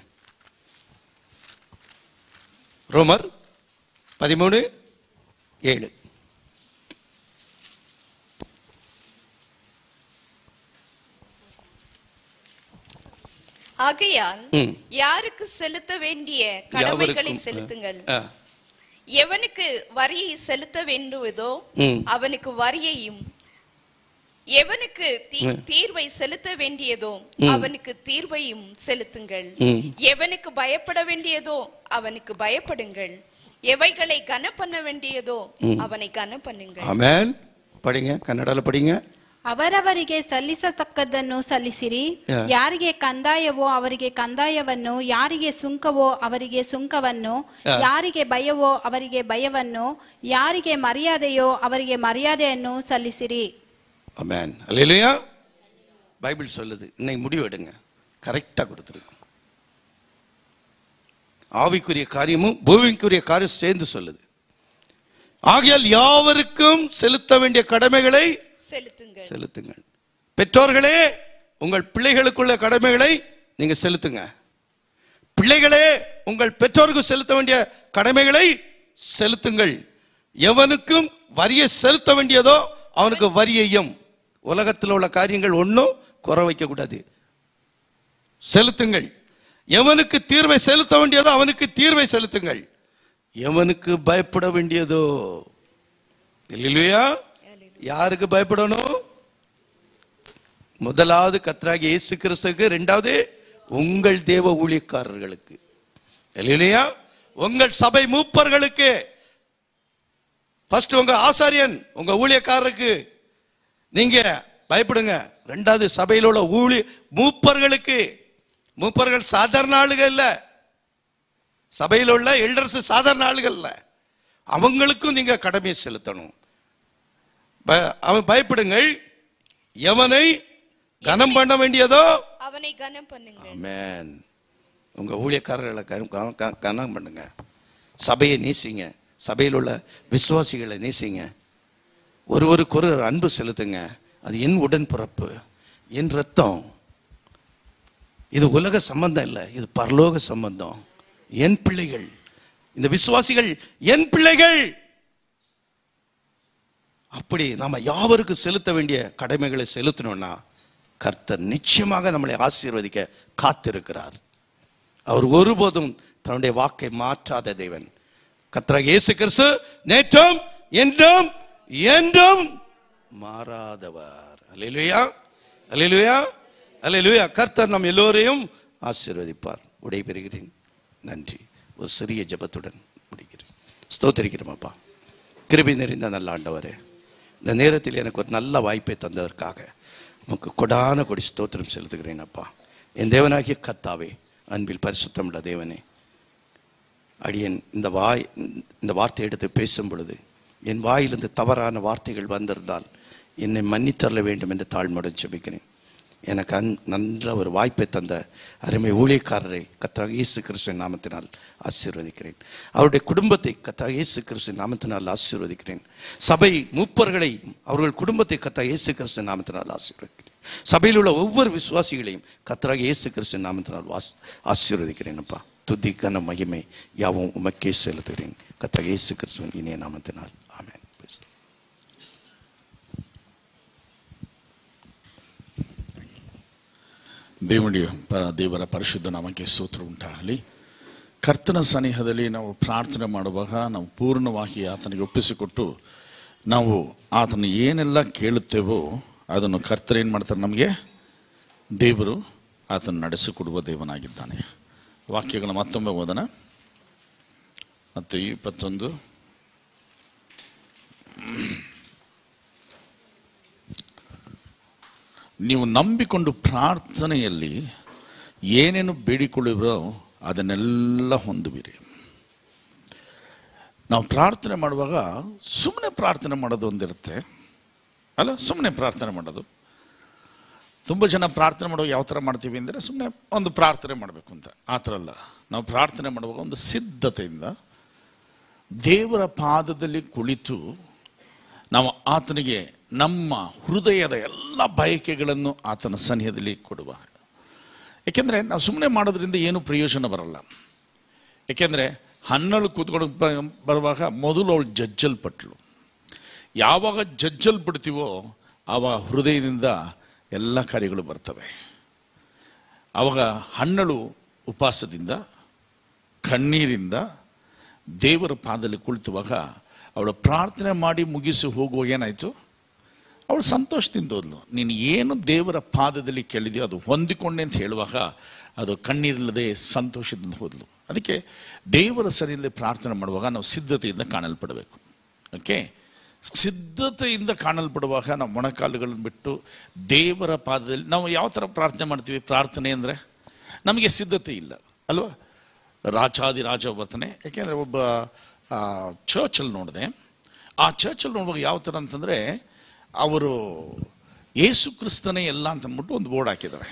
ரோமர் பதிமூணு ஏழு ஆகையால் ம். யாருக்கு செலுத்த வேண்டிய கடமைகளை யாவருக்கும். செலுத்துங்கள் ஆ. எவனுக்கு வரியை செலுத்த வேண்டுவதோ ம். அவனுக்கு வரியையும் எவனுக்கு தீ- தீர்வை செலுத்த வேண்டியதோ அவனுக்கு தீர்வையும் செலுத்துங்கள் ம். எவனுக்கு பயப்பட வேண்டியதோ அவனுக்கு பயப்படுங்கள் எவைகளை கன பண்ண வேண்டியதோ அவனை கன பண்ணுங்கள் ಆಮೇನ್ படிங்க ಕನ್ನಡದಲ್ಲಿ படிங்க ಅವರವರಿಗೆ ಸಲ್ಲಿಸತಕ್ಕದ್ದನ್ನು ಸಲ್ಲಿಸಿರಿ Yeah. ಯಾರಿಗೆ ಕಂದಾಯವೋ ಅವರಿಗೆ ಕಂದಾಯವನ್ನು ಯಾರಿಗೆ ಸುಂಕವೋ ಅವರಿಗೆ ಸುಂಕವನ್ನು Yeah. ಯಾರಿಗೆ ಭಯವೋ ಅವರಿಗೆ ಭಯವನ್ನು ಯಾರಿಗೆ ಮರ್ಯಾದೆಯೋ ಅವರಿಗೆ ಮರ್ಯಾದೆಯನ್ನು ಸಲ್ಲಿಸಿರಿ அமேன் அல்லையா பைபிள் சொல்லுது இன்னைக்கு முடிவு எடுங்க கரெக்டா கொடுத்துருக்கு ஆவிக்குரிய காரியமும் பூமிக்குரிய காரியம் சேர்ந்து சொல்லுது ஆகையால் யாவருக்கும் செலுத்த வேண்டிய கடமைகளை செலுத்துங்கள் செலுத்துங்கள் பெற்றோர்களே உங்கள் பிள்ளைகளுக்குள்ள கடமைகளை நீங்க செலுத்துங்க பிள்ளைகளே உங்கள் பெற்றோருக்கு செலுத்த வேண்டிய கடமைகளை செலுத்துங்கள் எவனுக்கும் வரியை செலுத்த வேண்டியதோ அவனுக்கு வரியையும் உலகத்தில் உள்ள காரியங்கள் ஒன்றும் குறை வைக்க கூடாது செலுத்துங்கள் எவனுக்கு தீர்வை செலுத்த வேண்டியதோ அவனுக்கு தீர்வை செலுத்துங்கள் எவனுக்கு பயப்பட வேண்டியதோ இல்லையா யாருக்கு பயப்படணும் முதலாவது கத்ராகி இயேசு கிறிஸ்துக்கு ரெண்டாவது உங்கள் தேவ ஊழியக்காரர்களுக்கு இல்லையா உங்கள் சபை மூப்பர்களுக்கு ஃபர்ஸ்ட் உங்க ஆசாரியன் உங்க ஊழியக்காரருக்கு நீங்க பயப்படுங்க ரெண்டாவது சபையில் உள்ள ஊழி மூப்பர்களுக்கு மூப்பர்கள் சாதாரண ஆளுகள் இல்ல சபையில் உள்ள எல்டர்ஸ் சாதாரண ஆளுகள் இல்ல அவங்களுக்கும் நீங்க கடமையை செலுத்தணும் ப- அவன் பயப்படுங்கள் எவனை கனம் பண்ண வேண்டியதோ அவனை கனம் பண்ணுங்கள் ஆமென் உங்க ஊழியக்காரர்களை கனம் கனம் கனம் கனம் பண்ணுங்க சபையை நேசிங்க சபையில் உள்ள விசுவாசிகளை நேசிங்க ஒருவருக்கு ஒரு அன்பு செலுத்துங்க அது என் உடன்பிறப்பு என் ரத்தம் இது உலக சம்பந்தம் இல்லை இது பரலோக சம்பந்தம் என் பிள்ளைகள் இந்த விசுவாசிகள் என் பிள்ளைகள் அப்படி நாம யாவருக்கு செலுத்த வேண்டிய கடமைகளை செலுத்தணும்னா கர்த்தர் நிச்சயமாக நம்மளை ஆசீர்வதிக்க காத்திருக்கிறார் அவர் ஒருபோதும் தன்னுடைய வாக்கை மாற்றாத தேவன் கர்த்தராக இயேசு கிறிஸ்து நேற்றும் என்றும் என்றும் மாறாதவர் அல்லேலூயா அல்லேலூயா அல்லேலூயா கர்த்தர் நம் எல்லோரையும் ஆசீர்வதிப்பார் விடைபெறுகிறேன் நன்றி ஒரு சிறிய ஜெபத்துடன் முடிக்கிறேன் ஸ்தோத்திரிக்கிறோம் அப்பா கிருபை நிறைந்த நல்ல ஆண்டவரே இந்த நேரத்தில் எனக்கு ஒரு நல்ல வாய்ப்பை தந்ததற்காக உமக்கு கொடான கொடி ஸ்தோத்திரம் செலுத்துகிறேன் அப்பா என் தேவனாகிய கத்தாவே அன்பில் பரிசுத்தமுள்ள தேவனே அடியேன் இந்த வாய் இந்த வார்த்தை எடுத்து பேசும் பொழுது என் வாயிலிருந்து தவறான வார்த்தைகள் வந்திருந்தால் என்னை மன்னித்தரல வேண்டும் என்று தாழ்மையுடன் செபிக்கிறேன் எனக்கு அந் நல்ல ஒரு வாய்ப்பை தந்த அருமை ஊழியக்காரரை கத்ராக இயேசு கிறிஸ்துவின் நாமத்தினால் ஆசீர்வதிக்கிறேன் அவருடைய குடும்பத்தை கத்ராக இயேசு கிறிஸ்துவின் நாமத்தினால் ஆசீர்வதிக்கிறேன் சபை மூப்பர்களை அவர்கள் குடும்பத்தை கத்ராக இயேசு கிறிஸ்துவின் நாமத்தினால் ஆசீர்வதிக்கிறேன் சபையில் உள்ள ஒவ்வொரு விசுவாசிகளையும் கத்ராக இயேசு கிறிஸ்துவின் நாமத்தினால் வாஸ் ஆசீர்வதிக்கிறேன் அப்பா துதி கன மகிமை யாவும் உமக்கே செலுத்துகிறேன் கத்ராக இயேசு கிறிஸ்துவின் இனிய நாமத்தினால் ஆமென் ದೇವಡಿ ಪ- ದೇವರ ಪರಿಶುದ್ಧ ನಾಮಕ್ಕೆ ಸ್ತೋತ್ರ ಉಂಟಾಗಲಿ ಕರ್ತನ ಸನಿಹದಲ್ಲಿ ನಾವು ಪ್ರಾರ್ಥನೆ ಮಾಡುವಾಗ ನಾವು ಪೂರ್ಣವಾಗಿ ಆತನಿಗೆ ಒಪ್ಪಿಸಿಕೊಟ್ಟು ನಾವು ಆತನ ಏನೆಲ್ಲ ಕೇಳುತ್ತೇವೋ ಅದನ್ನು ಕರ್ತರು ಏನು ಮಾಡ್ತಾರೆ ನಮಗೆ ದೇವರು ಆತನ ನಡೆಸಿಕೊಡುವ ದೇವನಾಗಿದ್ದಾನೆ ವಾಕ್ಯಗಳ ಮತ್ತೊಮ್ಮೆ ಓದನ ಮತ್ತು ಇಪ್ಪತ್ತೊಂದು ನೀವು ನಂಬಿಕೊಂಡು ಪ್ರಾರ್ಥನೆಯಲ್ಲಿ ಏನೇನು ಬೇಡಿಕೊಳ್ಳುವಿರೋ ಅದನ್ನೆಲ್ಲ ಹೊಂದುವಿರಿ ನಾವು ಪ್ರಾರ್ಥನೆ ಮಾಡುವಾಗ ಸುಮ್ಮನೆ ಪ್ರಾರ್ಥನೆ ಮಾಡೋದು ಒಂದಿರುತ್ತೆ ಅಲ್ಲ ಸುಮ್ಮನೆ ಪ್ರಾರ್ಥನೆ ಮಾಡೋದು ತುಂಬ ಜನ ಪ್ರಾರ್ಥನೆ ಮಾಡುವಾಗ ಯಾವ ಥರ ಮಾಡ್ತೀವಿ ಅಂದರೆ ಸುಮ್ಮನೆ ಒಂದು ಪ್ರಾರ್ಥನೆ ಮಾಡಬೇಕು ಅಂತ ಆ ಥರ ಅಲ್ಲ ನಾವು ಪ್ರಾರ್ಥನೆ ಮಾಡುವಾಗ ಒಂದು ಸಿದ್ಧತೆಯಿಂದ ದೇವರ ಪಾದದಲ್ಲಿ ಕುಳಿತು ನಾವು ಆತನಿಗೆ ನಮ್ಮ ಹೃದಯದ ಎಲ್ಲ ಬಯಕೆಗಳನ್ನು ಆತನ ಸನಿಹದಲ್ಲಿ ಕೊಡುವ ಏಕೆಂದರೆ ನಾವು ಸುಮ್ಮನೆ ಮಾಡೋದ್ರಿಂದ ಏನು ಪ್ರಯೋಜನ ಬರಲ್ಲ ಏಕೆಂದರೆ ಹನ್ನೆರಡು ಕೂತ್ಕೊಂಡು ಬ- ಬರುವಾಗ ಮೊದಲು ಅವಳು ಜಜ್ಜಲ್ಪಟ್ಲು ಯಾವಾಗ ಜಜ್ಜಲ್ಪಡ್ತೀವೋ ಆವಾಗ ಹೃದಯದಿಂದ ಎಲ್ಲ ಕಾರ್ಯಗಳು ಬರ್ತವೆ ಆವಾಗ ಹಣ್ಣಳು ಉಪವಾಸದಿಂದ ಕಣ್ಣೀರಿಂದ ದೇವರ ಪಾದದಲ್ಲಿ ಕುಳಿತುವಾಗ ಅವಳು ಪ್ರಾರ್ಥನೆ ಮಾಡಿ ಮುಗಿಸಿ ಹೋಗುವಾಗ ಏನಾಯಿತು ಅವಳು ಸಂತೋಷದಿಂದ ಹೋದ್ಲು ನೀನು ಏನು ದೇವರ ಪಾದದಲ್ಲಿ ಕೇಳಿದೆಯೋ ಅದು ಹೊಂದಿಕೊಂಡೆ ಅಂತ ಹೇಳುವಾಗ ಅದು ಕಣ್ಣೀರಿಲ್ಲದೆ ಸಂತೋಷದಿಂದ ಹೋದ್ಲು ಅದಕ್ಕೆ ದೇವರ ಸರಿಯಲ್ಲಿ ಪ್ರಾರ್ಥನೆ ಮಾಡುವಾಗ ನಾವು ಸಿದ್ಧತೆಯಿಂದ ಕಾಣಲ್ಪಡಬೇಕು ಓಕೆ ಸಿದ್ಧತೆಯಿಂದ ಕಾಣಲ್ಪಡುವಾಗ ನಾವು ಮೊಣಕಾಲುಗಳನ್ನು ಬಿಟ್ಟು ದೇವರ ಪಾದದಲ್ಲಿ ನಾವು ಯಾವ ಥರ ಪ್ರಾರ್ಥನೆ ಮಾಡ್ತೀವಿ ಪ್ರಾರ್ಥನೆ ಅಂದರೆ ನಮಗೆ ಸಿದ್ಧತೆ ಇಲ್ಲ ಅಲ್ವಾ ರಾಜಾದಿ ರಾಜ ಬರ್ತಾನೆ ಯಾಕೆಂದರೆ ಒಬ್ಬ ಚರ್ಚಲ್ಲಿ ನೋಡಿದೆ ಆ ಚರ್ಚಲ್ಲಿ ನೋಡುವಾಗ ಯಾವ ಥರ ಅಂತಂದರೆ ಅವರು ಯೇಸು ಕ್ರಿಸ್ತನೇ ಎಲ್ಲ ಅಂತ ಅಂದ್ಬಿಟ್ಟು ಒಂದು ಬೋರ್ಡ್ ಹಾಕಿದ್ದಾರೆ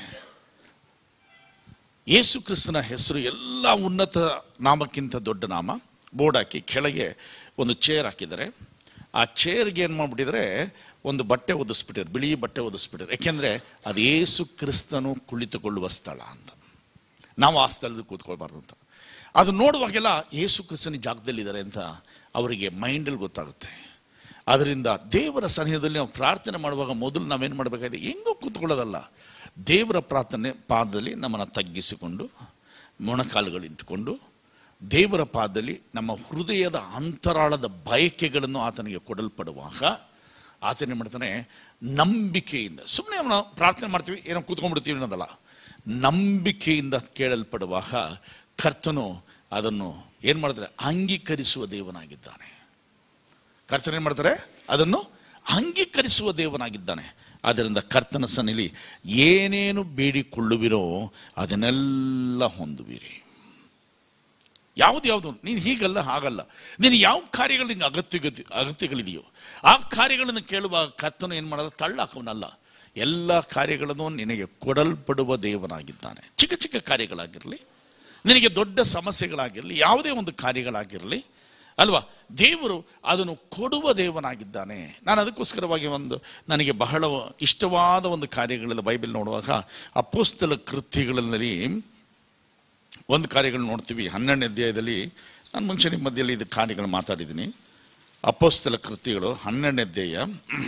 ಯೇಸು ಕ್ರಿಸ್ತನ ಹೆಸರು ಎಲ್ಲ ಉನ್ನತ ನಾಮಕ್ಕಿಂತ ದೊಡ್ಡ ನಾಮ ಬೋರ್ಡ್ ಹಾಕಿ ಕೆಳಗೆ ಒಂದು ಚೇರ್ ಹಾಕಿದ್ದಾರೆ ಆ ಚೇರ್ಗೆ ಏನು ಮಾಡ್ಬಿಟ್ಟಿದ್ರೆ ಒಂದು ಬಟ್ಟೆ ಒದಿಸ್ಬಿಟ್ಟಿದ್ದಾರೆ ಬಿಳಿ ಬಟ್ಟೆ ಒದಿಸ್ಬಿಟ್ಟಿದ್ದಾರೆ ಯಾಕೆಂದರೆ ಅದು ಯೇಸು ಕ್ರಿಸ್ತನು ಕುಳಿತುಕೊಳ್ಳುವ ಸ್ಥಳ ಅಂತ ನಾವು ಆ ಸ್ಥಳದಲ್ಲಿ ಕೂತ್ಕೊಳ್ಬಾರ್ದು ಅಂತ ಅದು ನೋಡುವಾಗೆಲ್ಲ ಯೇಸು ಕ್ರಿಸ್ತನ ಜಾಗದಲ್ಲಿದ್ದಾರೆ ಅಂತ ಅವರಿಗೆ ಮೈಂಡಲ್ಲಿ ಗೊತ್ತಾಗುತ್ತೆ ಅದರಿಂದ ದೇವರ ಸನಿಹದಲ್ಲಿ ನಾವು ಪ್ರಾರ್ಥನೆ ಮಾಡುವಾಗ ಮೊದಲು ನಾವೇನು ಮಾಡಬೇಕಾಗಿದೆ ಹೆಂಗೋ ಕೂತ್ಕೊಳ್ಳೋದಲ್ಲ ದೇವರ ಪ್ರಾರ್ಥನೆ ಪಾದದಲ್ಲಿ ನಮ್ಮನ್ನು ತಗ್ಗಿಸಿಕೊಂಡು ಮೊಣಕಾಲುಗಳಿಟ್ಟುಕೊಂಡು ದೇವರ ಪಾದದಲ್ಲಿ ನಮ್ಮ ಹೃದಯದ ಅಂತರಾಳದ ಬಯಕೆಗಳನ್ನು ಆತನಿಗೆ ಕೊಡಲ್ಪಡುವಾಗ ಆತನ ಏನು ಮಾಡ್ತಾನೆ ನಂಬಿಕೆಯಿಂದ ಸುಮ್ಮನೆ ನಾವು ಪ್ರಾರ್ಥನೆ ಮಾಡ್ತೀವಿ ಏನೋ ಕೂತ್ಕೊಂಡ್ಬಿಡ್ತೀವಿ ಅನ್ನೋದಲ್ಲ ನಂಬಿಕೆಯಿಂದ ಕೇಳಲ್ಪಡುವಾಗ ಕರ್ತನು ಅದನ್ನು ಏನು ಮಾಡ್ತಾರೆ ಅಂಗೀಕರಿಸುವ ದೇವನಾಗಿದ್ದಾನೆ ಕರ್ತನ ಏನು ಮಾಡ್ತಾರೆ ಅದನ್ನು ಅಂಗೀಕರಿಸುವ ದೇವನಾಗಿದ್ದಾನೆ ಆದ್ದರಿಂದ ಕರ್ತನ ಸನ್ನಿಲಿ ಏನೇನು ಬೇಡಿಕೊಳ್ಳುವಿರೋ ಅದನ್ನೆಲ್ಲ ಹೊಂದುವಿರಿ ಯಾವುದು ಯಾವುದು ನೀನು ಹೀಗಲ್ಲ ಹಾಗಲ್ಲ ನೀನು ಯಾವ ಕಾರ್ಯಗಳು ನಿಂಗೆ ಅಗತ್ಯ ಅಗತ್ಯಗಳಿದೆಯೋ ಆ ಕಾರ್ಯಗಳನ್ನು ಕೇಳುವ ಕರ್ತನು ಏನು ಮಾಡೋದು ತಳ್ಳಾಕವನಲ್ಲ ಎಲ್ಲ ಕಾರ್ಯಗಳನ್ನು ನಿನಗೆ ಕೊಡಲ್ಪಡುವ ದೇವನಾಗಿದ್ದಾನೆ ಚಿಕ್ಕ ಚಿಕ್ಕ ಕಾರ್ಯಗಳಾಗಿರಲಿ ನಿನಗೆ ದೊಡ್ಡ ಸಮಸ್ಯೆಗಳಾಗಿರಲಿ ಯಾವುದೇ ಒಂದು ಕಾರ್ಯಗಳಾಗಿರಲಿ ಅಲ್ವಾ ದೇವರು ಅದನ್ನು ಕೊಡುವ ದೇವನಾಗಿದ್ದಾನೆ ನಾನು ಅದಕ್ಕೋಸ್ಕರವಾಗಿ ಒಂದು ನನಗೆ ಬಹಳ ಇಷ್ಟವಾದ ಒಂದು ಕಾರ್ಯಗಳೆಲ್ಲ ಬೈಬಲ್ ನೋಡುವಾಗ ಅಪೋಸ್ತಲ ಕೃತ್ಯಗಳಲ್ಲಿ ಒಂದು ಕಾರ್ಯಗಳು ನೋಡ್ತೀವಿ ಹನ್ನೆರಡನೇ ಅಧ್ಯಾಯದಲ್ಲಿ ನಾನು ಮುಂಚೆ ನಿಮ್ಮ ಮಧ್ಯದಲ್ಲಿ ಇದು ಕಾರ್ಯಗಳು ಮಾತಾಡಿದ್ದೀನಿ ಅಪೋಸ್ತಲ ಕೃತ್ಯಗಳು ಹನ್ನೆರಡನೇ ಅಧ್ಯಾಯ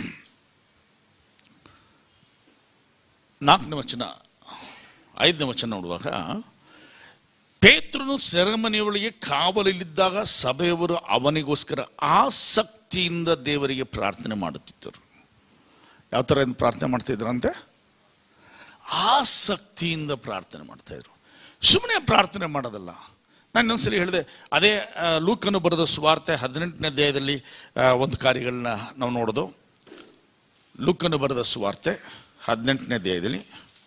ನಾಲ್ಕನೇ ವಚನ ಐದನೇ ವಚನ ನೋಡುವಾಗ ಪೇತ್ರನು ಸೆರೆಮನೆಯೊಳಗೆ ಕಾವಲಲ್ಲಿದ್ದಾಗ ಸಭೆಯವರು ಅವನಿಗೋಸ್ಕರ ಆಸಕ್ತಿಯಿಂದ ದೇವರಿಗೆ ಪ್ರಾರ್ಥನೆ ಮಾಡುತ್ತಿದ್ದರು ಯಾವ ಥರ ಏನು ಪ್ರಾರ್ಥನೆ ಮಾಡ್ತಿದ್ರಂತೆ ಆಸಕ್ತಿಯಿಂದ ಪ್ರಾರ್ಥನೆ ಮಾಡ್ತಾಯಿದ್ರು ಸುಮ್ಮನೆ ಪ್ರಾರ್ಥನೆ ಮಾಡೋದಲ್ಲ ನಾನು ಇನ್ನೊಂದ್ಸಲಿ ಹೇಳಿದೆ ಅದೇ ಆ, ಲೂಕನು ಬರೆದ ಸುವಾರ್ತೆ ಹದಿನೆಂಟನೇ ಅಧ್ಯಾಯದಲ್ಲಿ ಆ, ಒಂದು ಕಾರ್ಯಗಳನ್ನ ನಾವು ನೋಡೋದು ಲೂಕನು ಬರೆದ ಸುವಾರ್ತೆ ಹದಿನೆಂಟನೇ ಅಧ್ಯಾಯದಲ್ಲಿ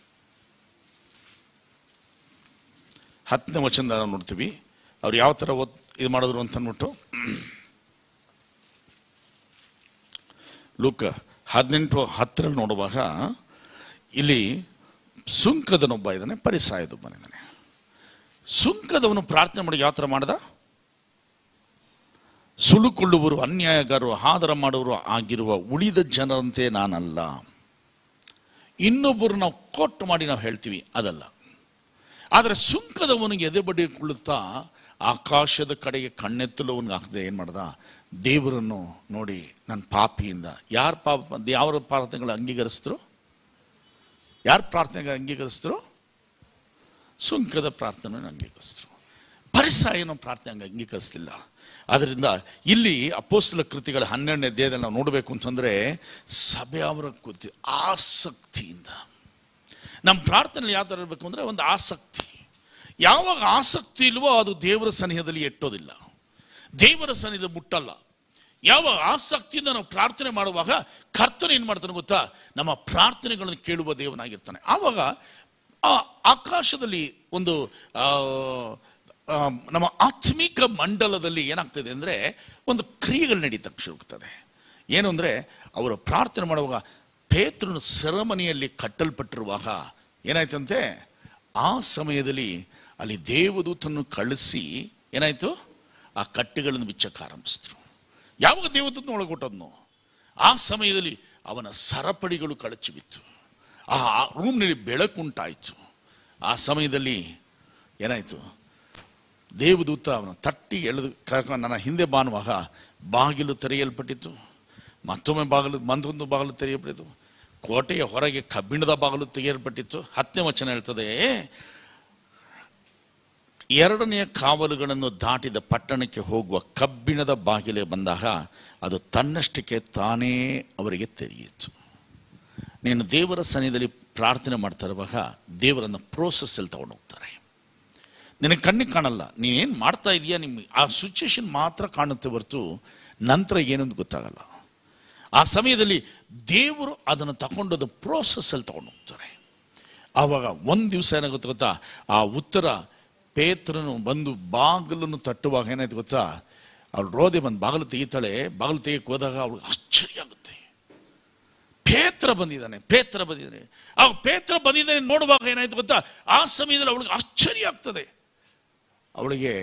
ಹತ್ತನೇ ವಚನದ ನಾವು ನೋಡ್ತೀವಿ ಅವ್ರು ಯಾವ ಥರ ಓದ್ ಇದು ಮಾಡಿದ್ರು ಅಂತ ಅಂದ್ಬಿಟ್ಟು ಲೂಕ ಹದಿನೆಂಟು ಹತ್ತರಲ್ಲಿ ನೋಡುವಾಗ ಇಲ್ಲಿ ಸುಂಕದನೊಬ್ಬ ಇದ್ದಾನೆ ಪರಿಸಾಯದೊಬ್ಬ ಇದ್ದಾನೆ ಸುಂಕದವನು ಪ್ರಾರ್ಥನೆ ಮಾಡಿ ಯಾವ ಥರ ಮಾಡ್ದ ಸುಳುಕೊಳ್ಳುವರು ಅನ್ಯಾಯಗಾರರು ಆದರ ಮಾಡುವರು ಆಗಿರುವ ಉಳಿದ ಜನರಂತೆ ನಾನಲ್ಲ ಇನ್ನೊಬ್ಬರು ನಾವು ಕೊಟ್ಟು ಮಾಡಿ ನಾವು ಹೇಳ್ತೀವಿ ಅದಲ್ಲ ಆದರೆ ಸುಂಕದವನಿಗೆ ಎದೆ ಬಡಿಕೊಳ್ಳುತ್ತಾ ಆಕಾಶದ ಕಡೆಗೆ ಕಣ್ಣೆತ್ತಲು ಅವನಿಗೆ ಹಾಕದೆ ಏನು ಮಾಡ್ದ ದೇವರನ್ನು ನೋಡಿ ನನ್ನ ಪಾಪಿಯಿಂದ ಯಾರ ಪಾಪ ಯಾವ ಪ್ರಾರ್ಥನೆಗಳು ಅಂಗೀಕರಿಸಿದ್ರು ಯಾರ ಪ್ರಾರ್ಥನೆಗೆ ಅಂಗೀಕರಿಸಿದ್ರು ಸುಂಕದ ಪ್ರಾರ್ಥನೆ ಅಂಗೀಕರಿಸಿದ್ರು ಪರಿಸಾಯನ ಪ್ರಾರ್ಥನೆ ಹಂಗೆ ಅಂಗೀಕರಿಸಲಿಲ್ಲ ಅದರಿಂದ ಇಲ್ಲಿ ಅಪೋಸ್ತಲ ಕೃತಿಗಳ ಹನ್ನೆರಡನೇ ಅಧ್ಯಾಯದಲ್ಲಿ ನಾವು ನೋಡಬೇಕು ಅಂತಂದ್ರೆ ಸಭೆಯವರ ಕೂತಿ ಆಸಕ್ತಿಯಿಂದ ನಮ್ಮ ಪ್ರಾರ್ಥನೆ ಯಾವ ಥರ ಇರಬೇಕು ಅಂದರೆ ಒಂದು ಆಸಕ್ತಿ ಯಾವಾಗ ಆಸಕ್ತಿ ಇಲ್ವೋ ಅದು ದೇವರ ಸನಿಹದಲ್ಲಿ ಎಟ್ಟೋದಿಲ್ಲ ದೇವರ ಸನ್ನಿಧ ಮುಟ್ಟಲ್ಲ ಯಾವ ಆಸಕ್ತಿಯಿಂದ ನಾವು ಪ್ರಾರ್ಥನೆ ಮಾಡುವಾಗ ಕರ್ತನ ಏನು ಮಾಡ್ತಾನೆ ಗೊತ್ತಾ ನಮ್ಮ ಪ್ರಾರ್ಥನೆಗಳನ್ನು ಕೇಳುವ ದೇವನಾಗಿರ್ತಾನೆ ಆವಾಗ ಆ ಆಕಾಶದಲ್ಲಿ ಒಂದು ಆ, ಆ, ನಮ್ಮ ಆತ್ಮಿಕ ಮಂಡಲದಲ್ಲಿ ಏನಾಗ್ತದೆ ಅಂದರೆ ಒಂದು ಕ್ರಿಯೆಗಳು ನಡೀತಕ್ಕೆ ಶುರುಗ್ತದೆ ಏನು ಅಂದರೆ ಅವರು ಪ್ರಾರ್ಥನೆ ಮಾಡುವಾಗ ಪೇತ್ರನು ಸೆರೆಮನೆಯಲ್ಲಿ ಕಟ್ಟಲ್ಪಟ್ಟಿರುವಾಗ ಏನಾಯ್ತಂತೆ ಆ ಸಮಯದಲ್ಲಿ ಅಲ್ಲಿ ದೇವದೂತನ್ನು ಕಳಿಸಿ ಏನಾಯ್ತು ಆ ಕಟ್ಟೆಗಳನ್ನು ಬಿಚ್ಚಕ್ಕೆ ಆರಂಭಿಸಿದ್ರು ಯಾವಾಗ ದೇವದೂತನ ಒಳಗೊಟ್ಟದ್ನು ಆ ಸಮಯದಲ್ಲಿ ಅವನ ಸರಪಡಿಗಳು ಕಳಚಿ ಬಿತ್ತು ಆ ರೂಮ್ನಲ್ಲಿ ಬೆಳಕುಂಟಾಯಿತು ಆ ಸಮಯದಲ್ಲಿ ಏನಾಯಿತು ದೇವದೂತ ಅವನ ತಟ್ಟಿ ಎಳೆದು ಕರ್ಕೊಂಡು ನನ್ನ ಹಿಂದೆ ಬಾನುವಾಗ ಬಾಗಿಲು ತೆರೆಯಲ್ಪಟ್ಟಿತ್ತು ಮತ್ತೊಮ್ಮೆ ಬಾಗಿಲು ಮಂದೊಂದು ಬಾಗಿಲು ತೆರೆಯಲ್ಪಟ್ಟಿತ್ತು ಕೋಟೆಯ ಹೊರಗೆ ಕಬ್ಬಿಣದ ಬಾಗಿಲು ತೆಗೆಯಲ್ಪಟ್ಟಿತ್ತು ಹತ್ತನೇ ವಚನ ಹೇಳ್ತದೆ ಎರಡನೆಯ ಕಾವಲುಗಳನ್ನು ದಾಟಿದ ಪಟ್ಟಣಕ್ಕೆ ಹೋಗುವ ಕಬ್ಬಿಣದ ಬಾಗಿಲೆ ಬಂದಾಗ ಅದು ತನ್ನಷ್ಟಕ್ಕೆ ತಾನೇ ಅವರಿಗೆ ತೆರೆಯಿತು ನೀನು ದೇವರ ಸನ್ನಿಧಿಯಲ್ಲಿ ಪ್ರಾರ್ಥನೆ ಮಾಡ್ತಾ ಇರುವಾಗ ದೇವರನ್ನು ಪ್ರೋಸೆಸ್ಸಲ್ಲಿ ತಗೊಂಡು ಹೋಗ್ತಾರೆ ನಿನಗೆ ಕಣ್ಣಿಗೆ ಕಾಣಲ್ಲ ನೀನೇನು ಮಾಡ್ತಾ ಇದೀಯಾ ನಿಮ್ಗೆ ಆ ಸಿಚುವೇಶನ್ ಮಾತ್ರ ಕಾಣುತ್ತೆ ಹೊರತು ನಂತರ ಏನಂತ ಗೊತ್ತಾಗಲ್ಲ ಆ ಸಮಯದಲ್ಲಿ ದೇವರು ಅದನ್ನು ತಗೊಂಡೋದು ಪ್ರೋಸೆಸ್ಸಲ್ಲಿ ತಗೊಂಡು ಹೋಗ್ತಾರೆ ಆವಾಗ ಒಂದು ದಿವಸ ಏನಾಗುತ್ತೆ ಗೊತ್ತಾ ಆ ಉತ್ತರ ಪೇತ್ರನು ಬಂದು ಬಾಗಿಲನ್ನು ತಟ್ಟುವಾಗ ಏನಾಯ್ತು ಗೊತ್ತಾ ಅವಳು ರೋದೆ ಬಂದು ಬಾಗಿಲು ತೆಗಿತಾಳೆ ಬಾಗಿಲು ತೆಗಿಯಕ್ಕೆ ಹೋದಾಗ ಅವಳಿಗೆ ಆಶ್ಚರ್ಯ ಆಗುತ್ತೆ ಪೇತ್ರ ಬಂದಿದ್ದಾನೆ ಪೇತ್ರ ಬಂದಿದ್ದಾನೆ ಆ ಪೇತ್ರ ಬಂದಿದ್ದಾನೆ ನೋಡುವಾಗ ಏನಾಯ್ತು ಗೊತ್ತಾ ಆ ಸಮಯದಲ್ಲಿ ಅವಳಿಗೆ ಆಶ್ಚರ್ಯ ಆಗ್ತದೆ ಅವಳಿಗೆ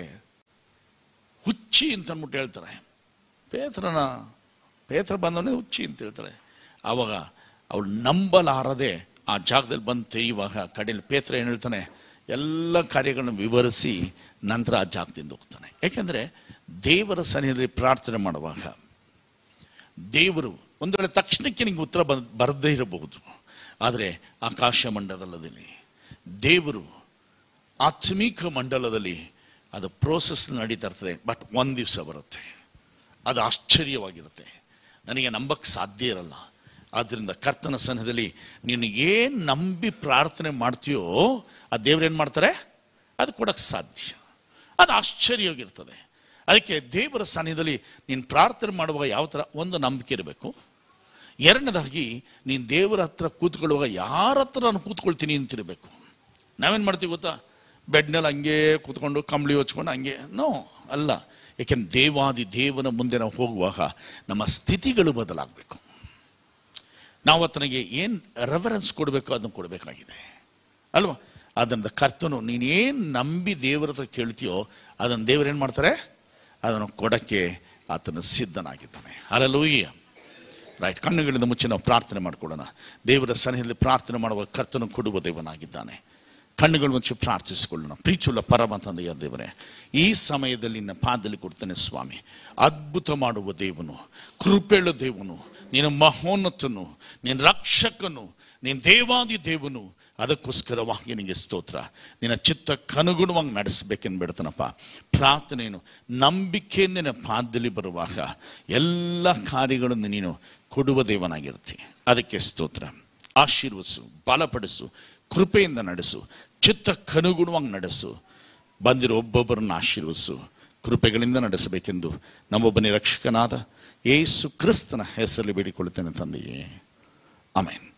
ಹುಚ್ಚಿ ಅಂತ ಅಂದ್ಬಿಟ್ಟು ಹೇಳ್ತಾರೆ ಪೇತ್ರನ ಪೇತ್ರ ಬಂದವನೇ ಹುಚ್ಚಿ ಅಂತ ಹೇಳ್ತಾರೆ ಆವಾಗ ಅವಳು ನಂಬಲಾರದೆ ಆ ಜಾಗದಲ್ಲಿ ಬಂದು ತೆರೆಯುವಾಗ ಕಡೆಯಲ್ಲಿ ಪೇತ್ರ ಏನು ಹೇಳ್ತಾನೆ ಎಲ್ಲ ಕಾರ್ಯಗಳನ್ನು ವಿವರಿಸಿ ನಂತರ ಆ ಜಾಗದಿಂದ ಹೋಗ್ತಾನೆ ಯಾಕೆಂದರೆ ದೇವರ ಸನ್ನಿಧಿಯಲ್ಲಿ ಪ್ರಾರ್ಥನೆ ಮಾಡುವಾಗ ದೇವರು ಒಂದು ವೇಳೆ ತಕ್ಷಣಕ್ಕೆ ನಿಮಗೆ ಉತ್ತರ ಬಂದ್ ಬರದೇ ಇರಬಹುದು ಆದರೆ ಆಕಾಶ ಮಂಡಲದಲ್ಲಿ ದೇವರು ಆತ್ಮೀಕ ಮಂಡಲದಲ್ಲಿ ಅದು ಪ್ರೋಸೆಸ್ ನಡೀತಾ ಇರ್ತದೆ ಬಟ್ ಒಂದು ದಿವಸ ಬರುತ್ತೆ ಅದು ಆಶ್ಚರ್ಯವಾಗಿರುತ್ತೆ ನನಗೆ ನಂಬಕ್ಕೆ ಸಾಧ್ಯ ಇರಲ್ಲ ಆದ್ದರಿಂದ ಕರ್ತನ ಸನ್ನಿಧಿಯಲ್ಲಿ ನೀನು ಏನು ನಂಬಿ ಪ್ರಾರ್ಥನೆ ಮಾಡ್ತೀಯೋ ಆ ದೇವ್ರು ಏನು ಮಾಡ್ತಾರೆ ಅದು ಕೊಡಕ್ಕೆ ಸಾಧ್ಯ ಅದು ಆಶ್ಚರ್ಯವಾಗಿರ್ತದೆ ಅದಕ್ಕೆ ದೇವರ ಸನ್ನಿಧಿಯಲ್ಲಿ ನೀನು ಪ್ರಾರ್ಥನೆ ಮಾಡುವಾಗ ಯಾವ ಥರ ಒಂದು ನಂಬಿಕೆ ಇರಬೇಕು ಎರಡನೇದಾಗಿ ನೀನು ದೇವರ ಹತ್ರ ಕೂತ್ಕೊಳ್ಳುವಾಗ ಯಾರ ಹತ್ರ ನಾನು ಕೂತ್ಕೊಳ್ತೀನಿ ಅಂತಿರಬೇಕು ನಾವೇನು ಮಾಡ್ತೀವಿ ಗೊತ್ತಾ ಬೆಡ್ನಲ್ಲಿ ಹಂಗೆ ಕೂತ್ಕೊಂಡು ಕಂಬಳಿ ಹೊಚ್ಕೊಂಡು ಹಂಗೆ ನೋ ಅಲ್ಲ ಏಕೆಂದ್ರೆ ದೇವಾದಿ ದೇವನ ಮುಂದೆ ನಾವು ಹೋಗುವಾಗ ನಮ್ಮ ಸ್ಥಿತಿಗಳು ಬದಲಾಗಬೇಕು ನಾವು ಆತನಿಗೆ ಏನು ರೆಫರೆನ್ಸ್ ಕೊಡಬೇಕು ಅದನ್ನು ಕೊಡಬೇಕಾಗಿದೆ ಅಲ್ವಾ ಅದರಿಂದ ಕರ್ತನು ನೀನೇನು ನಂಬಿ ದೇವರ ಹತ್ರ ಕೇಳ್ತೀಯೋ ಅದನ್ನು ದೇವರೇನು ಮಾಡ್ತಾರೆ ಅದನ್ನು ಕೊಡಕ್ಕೆ ಆತನ ಸಿದ್ಧನಾಗಿದ್ದಾನೆ ಅಲ್ಲೂಯ್ಯ ರೈಟ್ ಕಣ್ಣುಗಳಿಂದ ಮುಚ್ಚಿ ನಾವು ಪ್ರಾರ್ಥನೆ ಮಾಡಿಕೊಳ್ಳೋಣ ದೇವರ ಸನ್ನಿಧಿಯಲ್ಲಿ ಪ್ರಾರ್ಥನೆ ಮಾಡುವ ಕರ್ತನು ಕೊಡುವ ದೇವನಾಗಿದ್ದಾನೆ ಕಣ್ಣುಗಳು ಮುಚ್ಚಿ ಪ್ರಾರ್ಥಿಸಿಕೊಳ್ಳೋಣ ಪ್ರೀಚುಳ್ಳ ಪರಮ ತಂದೆಯ ದೇವರೇ ಈ ಸಮಯದಲ್ಲಿ ನಿನ್ನ ಪಾದದಲ್ಲಿ ಕೊಡ್ತೇನೆ ಸ್ವಾಮಿ ಅದ್ಭುತ ಮಾಡುವ ದೇವನು ಕೃಪೆಳ ದೇವನು ನೀನು ಮಹೋನ್ನತನು ನೀನು ರಕ್ಷಕನು ನೀನು ದೇವಾದಿ ದೇವನು ಅದಕ್ಕೋಸ್ಕರವಾಗಿ ನಿನಗೆ ಸ್ತೋತ್ರ ನಿನ್ನ ಚಿತ್ತಕ್ಕನುಗುಣವಾಗಿ ನಡೆಸಬೇಕೆಂದು ಬಿಡ್ತಾನಪ್ಪ ಪ್ರಾರ್ಥನೆಯನ್ನು ನಂಬಿಕೆಯಿಂದ ನಿನ್ನ ಪಾದದಲ್ಲಿ ಬರುವಾಗ ಎಲ್ಲ ಕಾರ್ಯಗಳನ್ನು ನೀನು ಕೊಡುವ ದೇವನಾಗಿರ್ತಿ ಅದಕ್ಕೆ ಸ್ತೋತ್ರ ಆಶೀರ್ವಸು ಬಲಪಡಿಸು ಕೃಪೆಯಿಂದ ನಡೆಸು ಚಿತ್ತಕ್ಕನುಗುಣವಾಗಿ ನಡೆಸು ಬಂದಿರೋ ಒಬ್ಬೊಬ್ಬರನ್ನು ಆಶೀರ್ವದಿಸು ಕೃಪೆಗಳಿಂದ ನಡೆಸಬೇಕೆಂದು ನಮ್ಮೊಬ್ಬನೇ ರಕ್ಷಕನಾದ ಯೇಸು ಕ್ರಿಸ್ತನ ಹೆಸರಲ್ಲಿ ಬೇಡಿಕೊಳ್ಳುತ್ತೇನೆ ತಂದೆಯೇ ಆಮೇನ್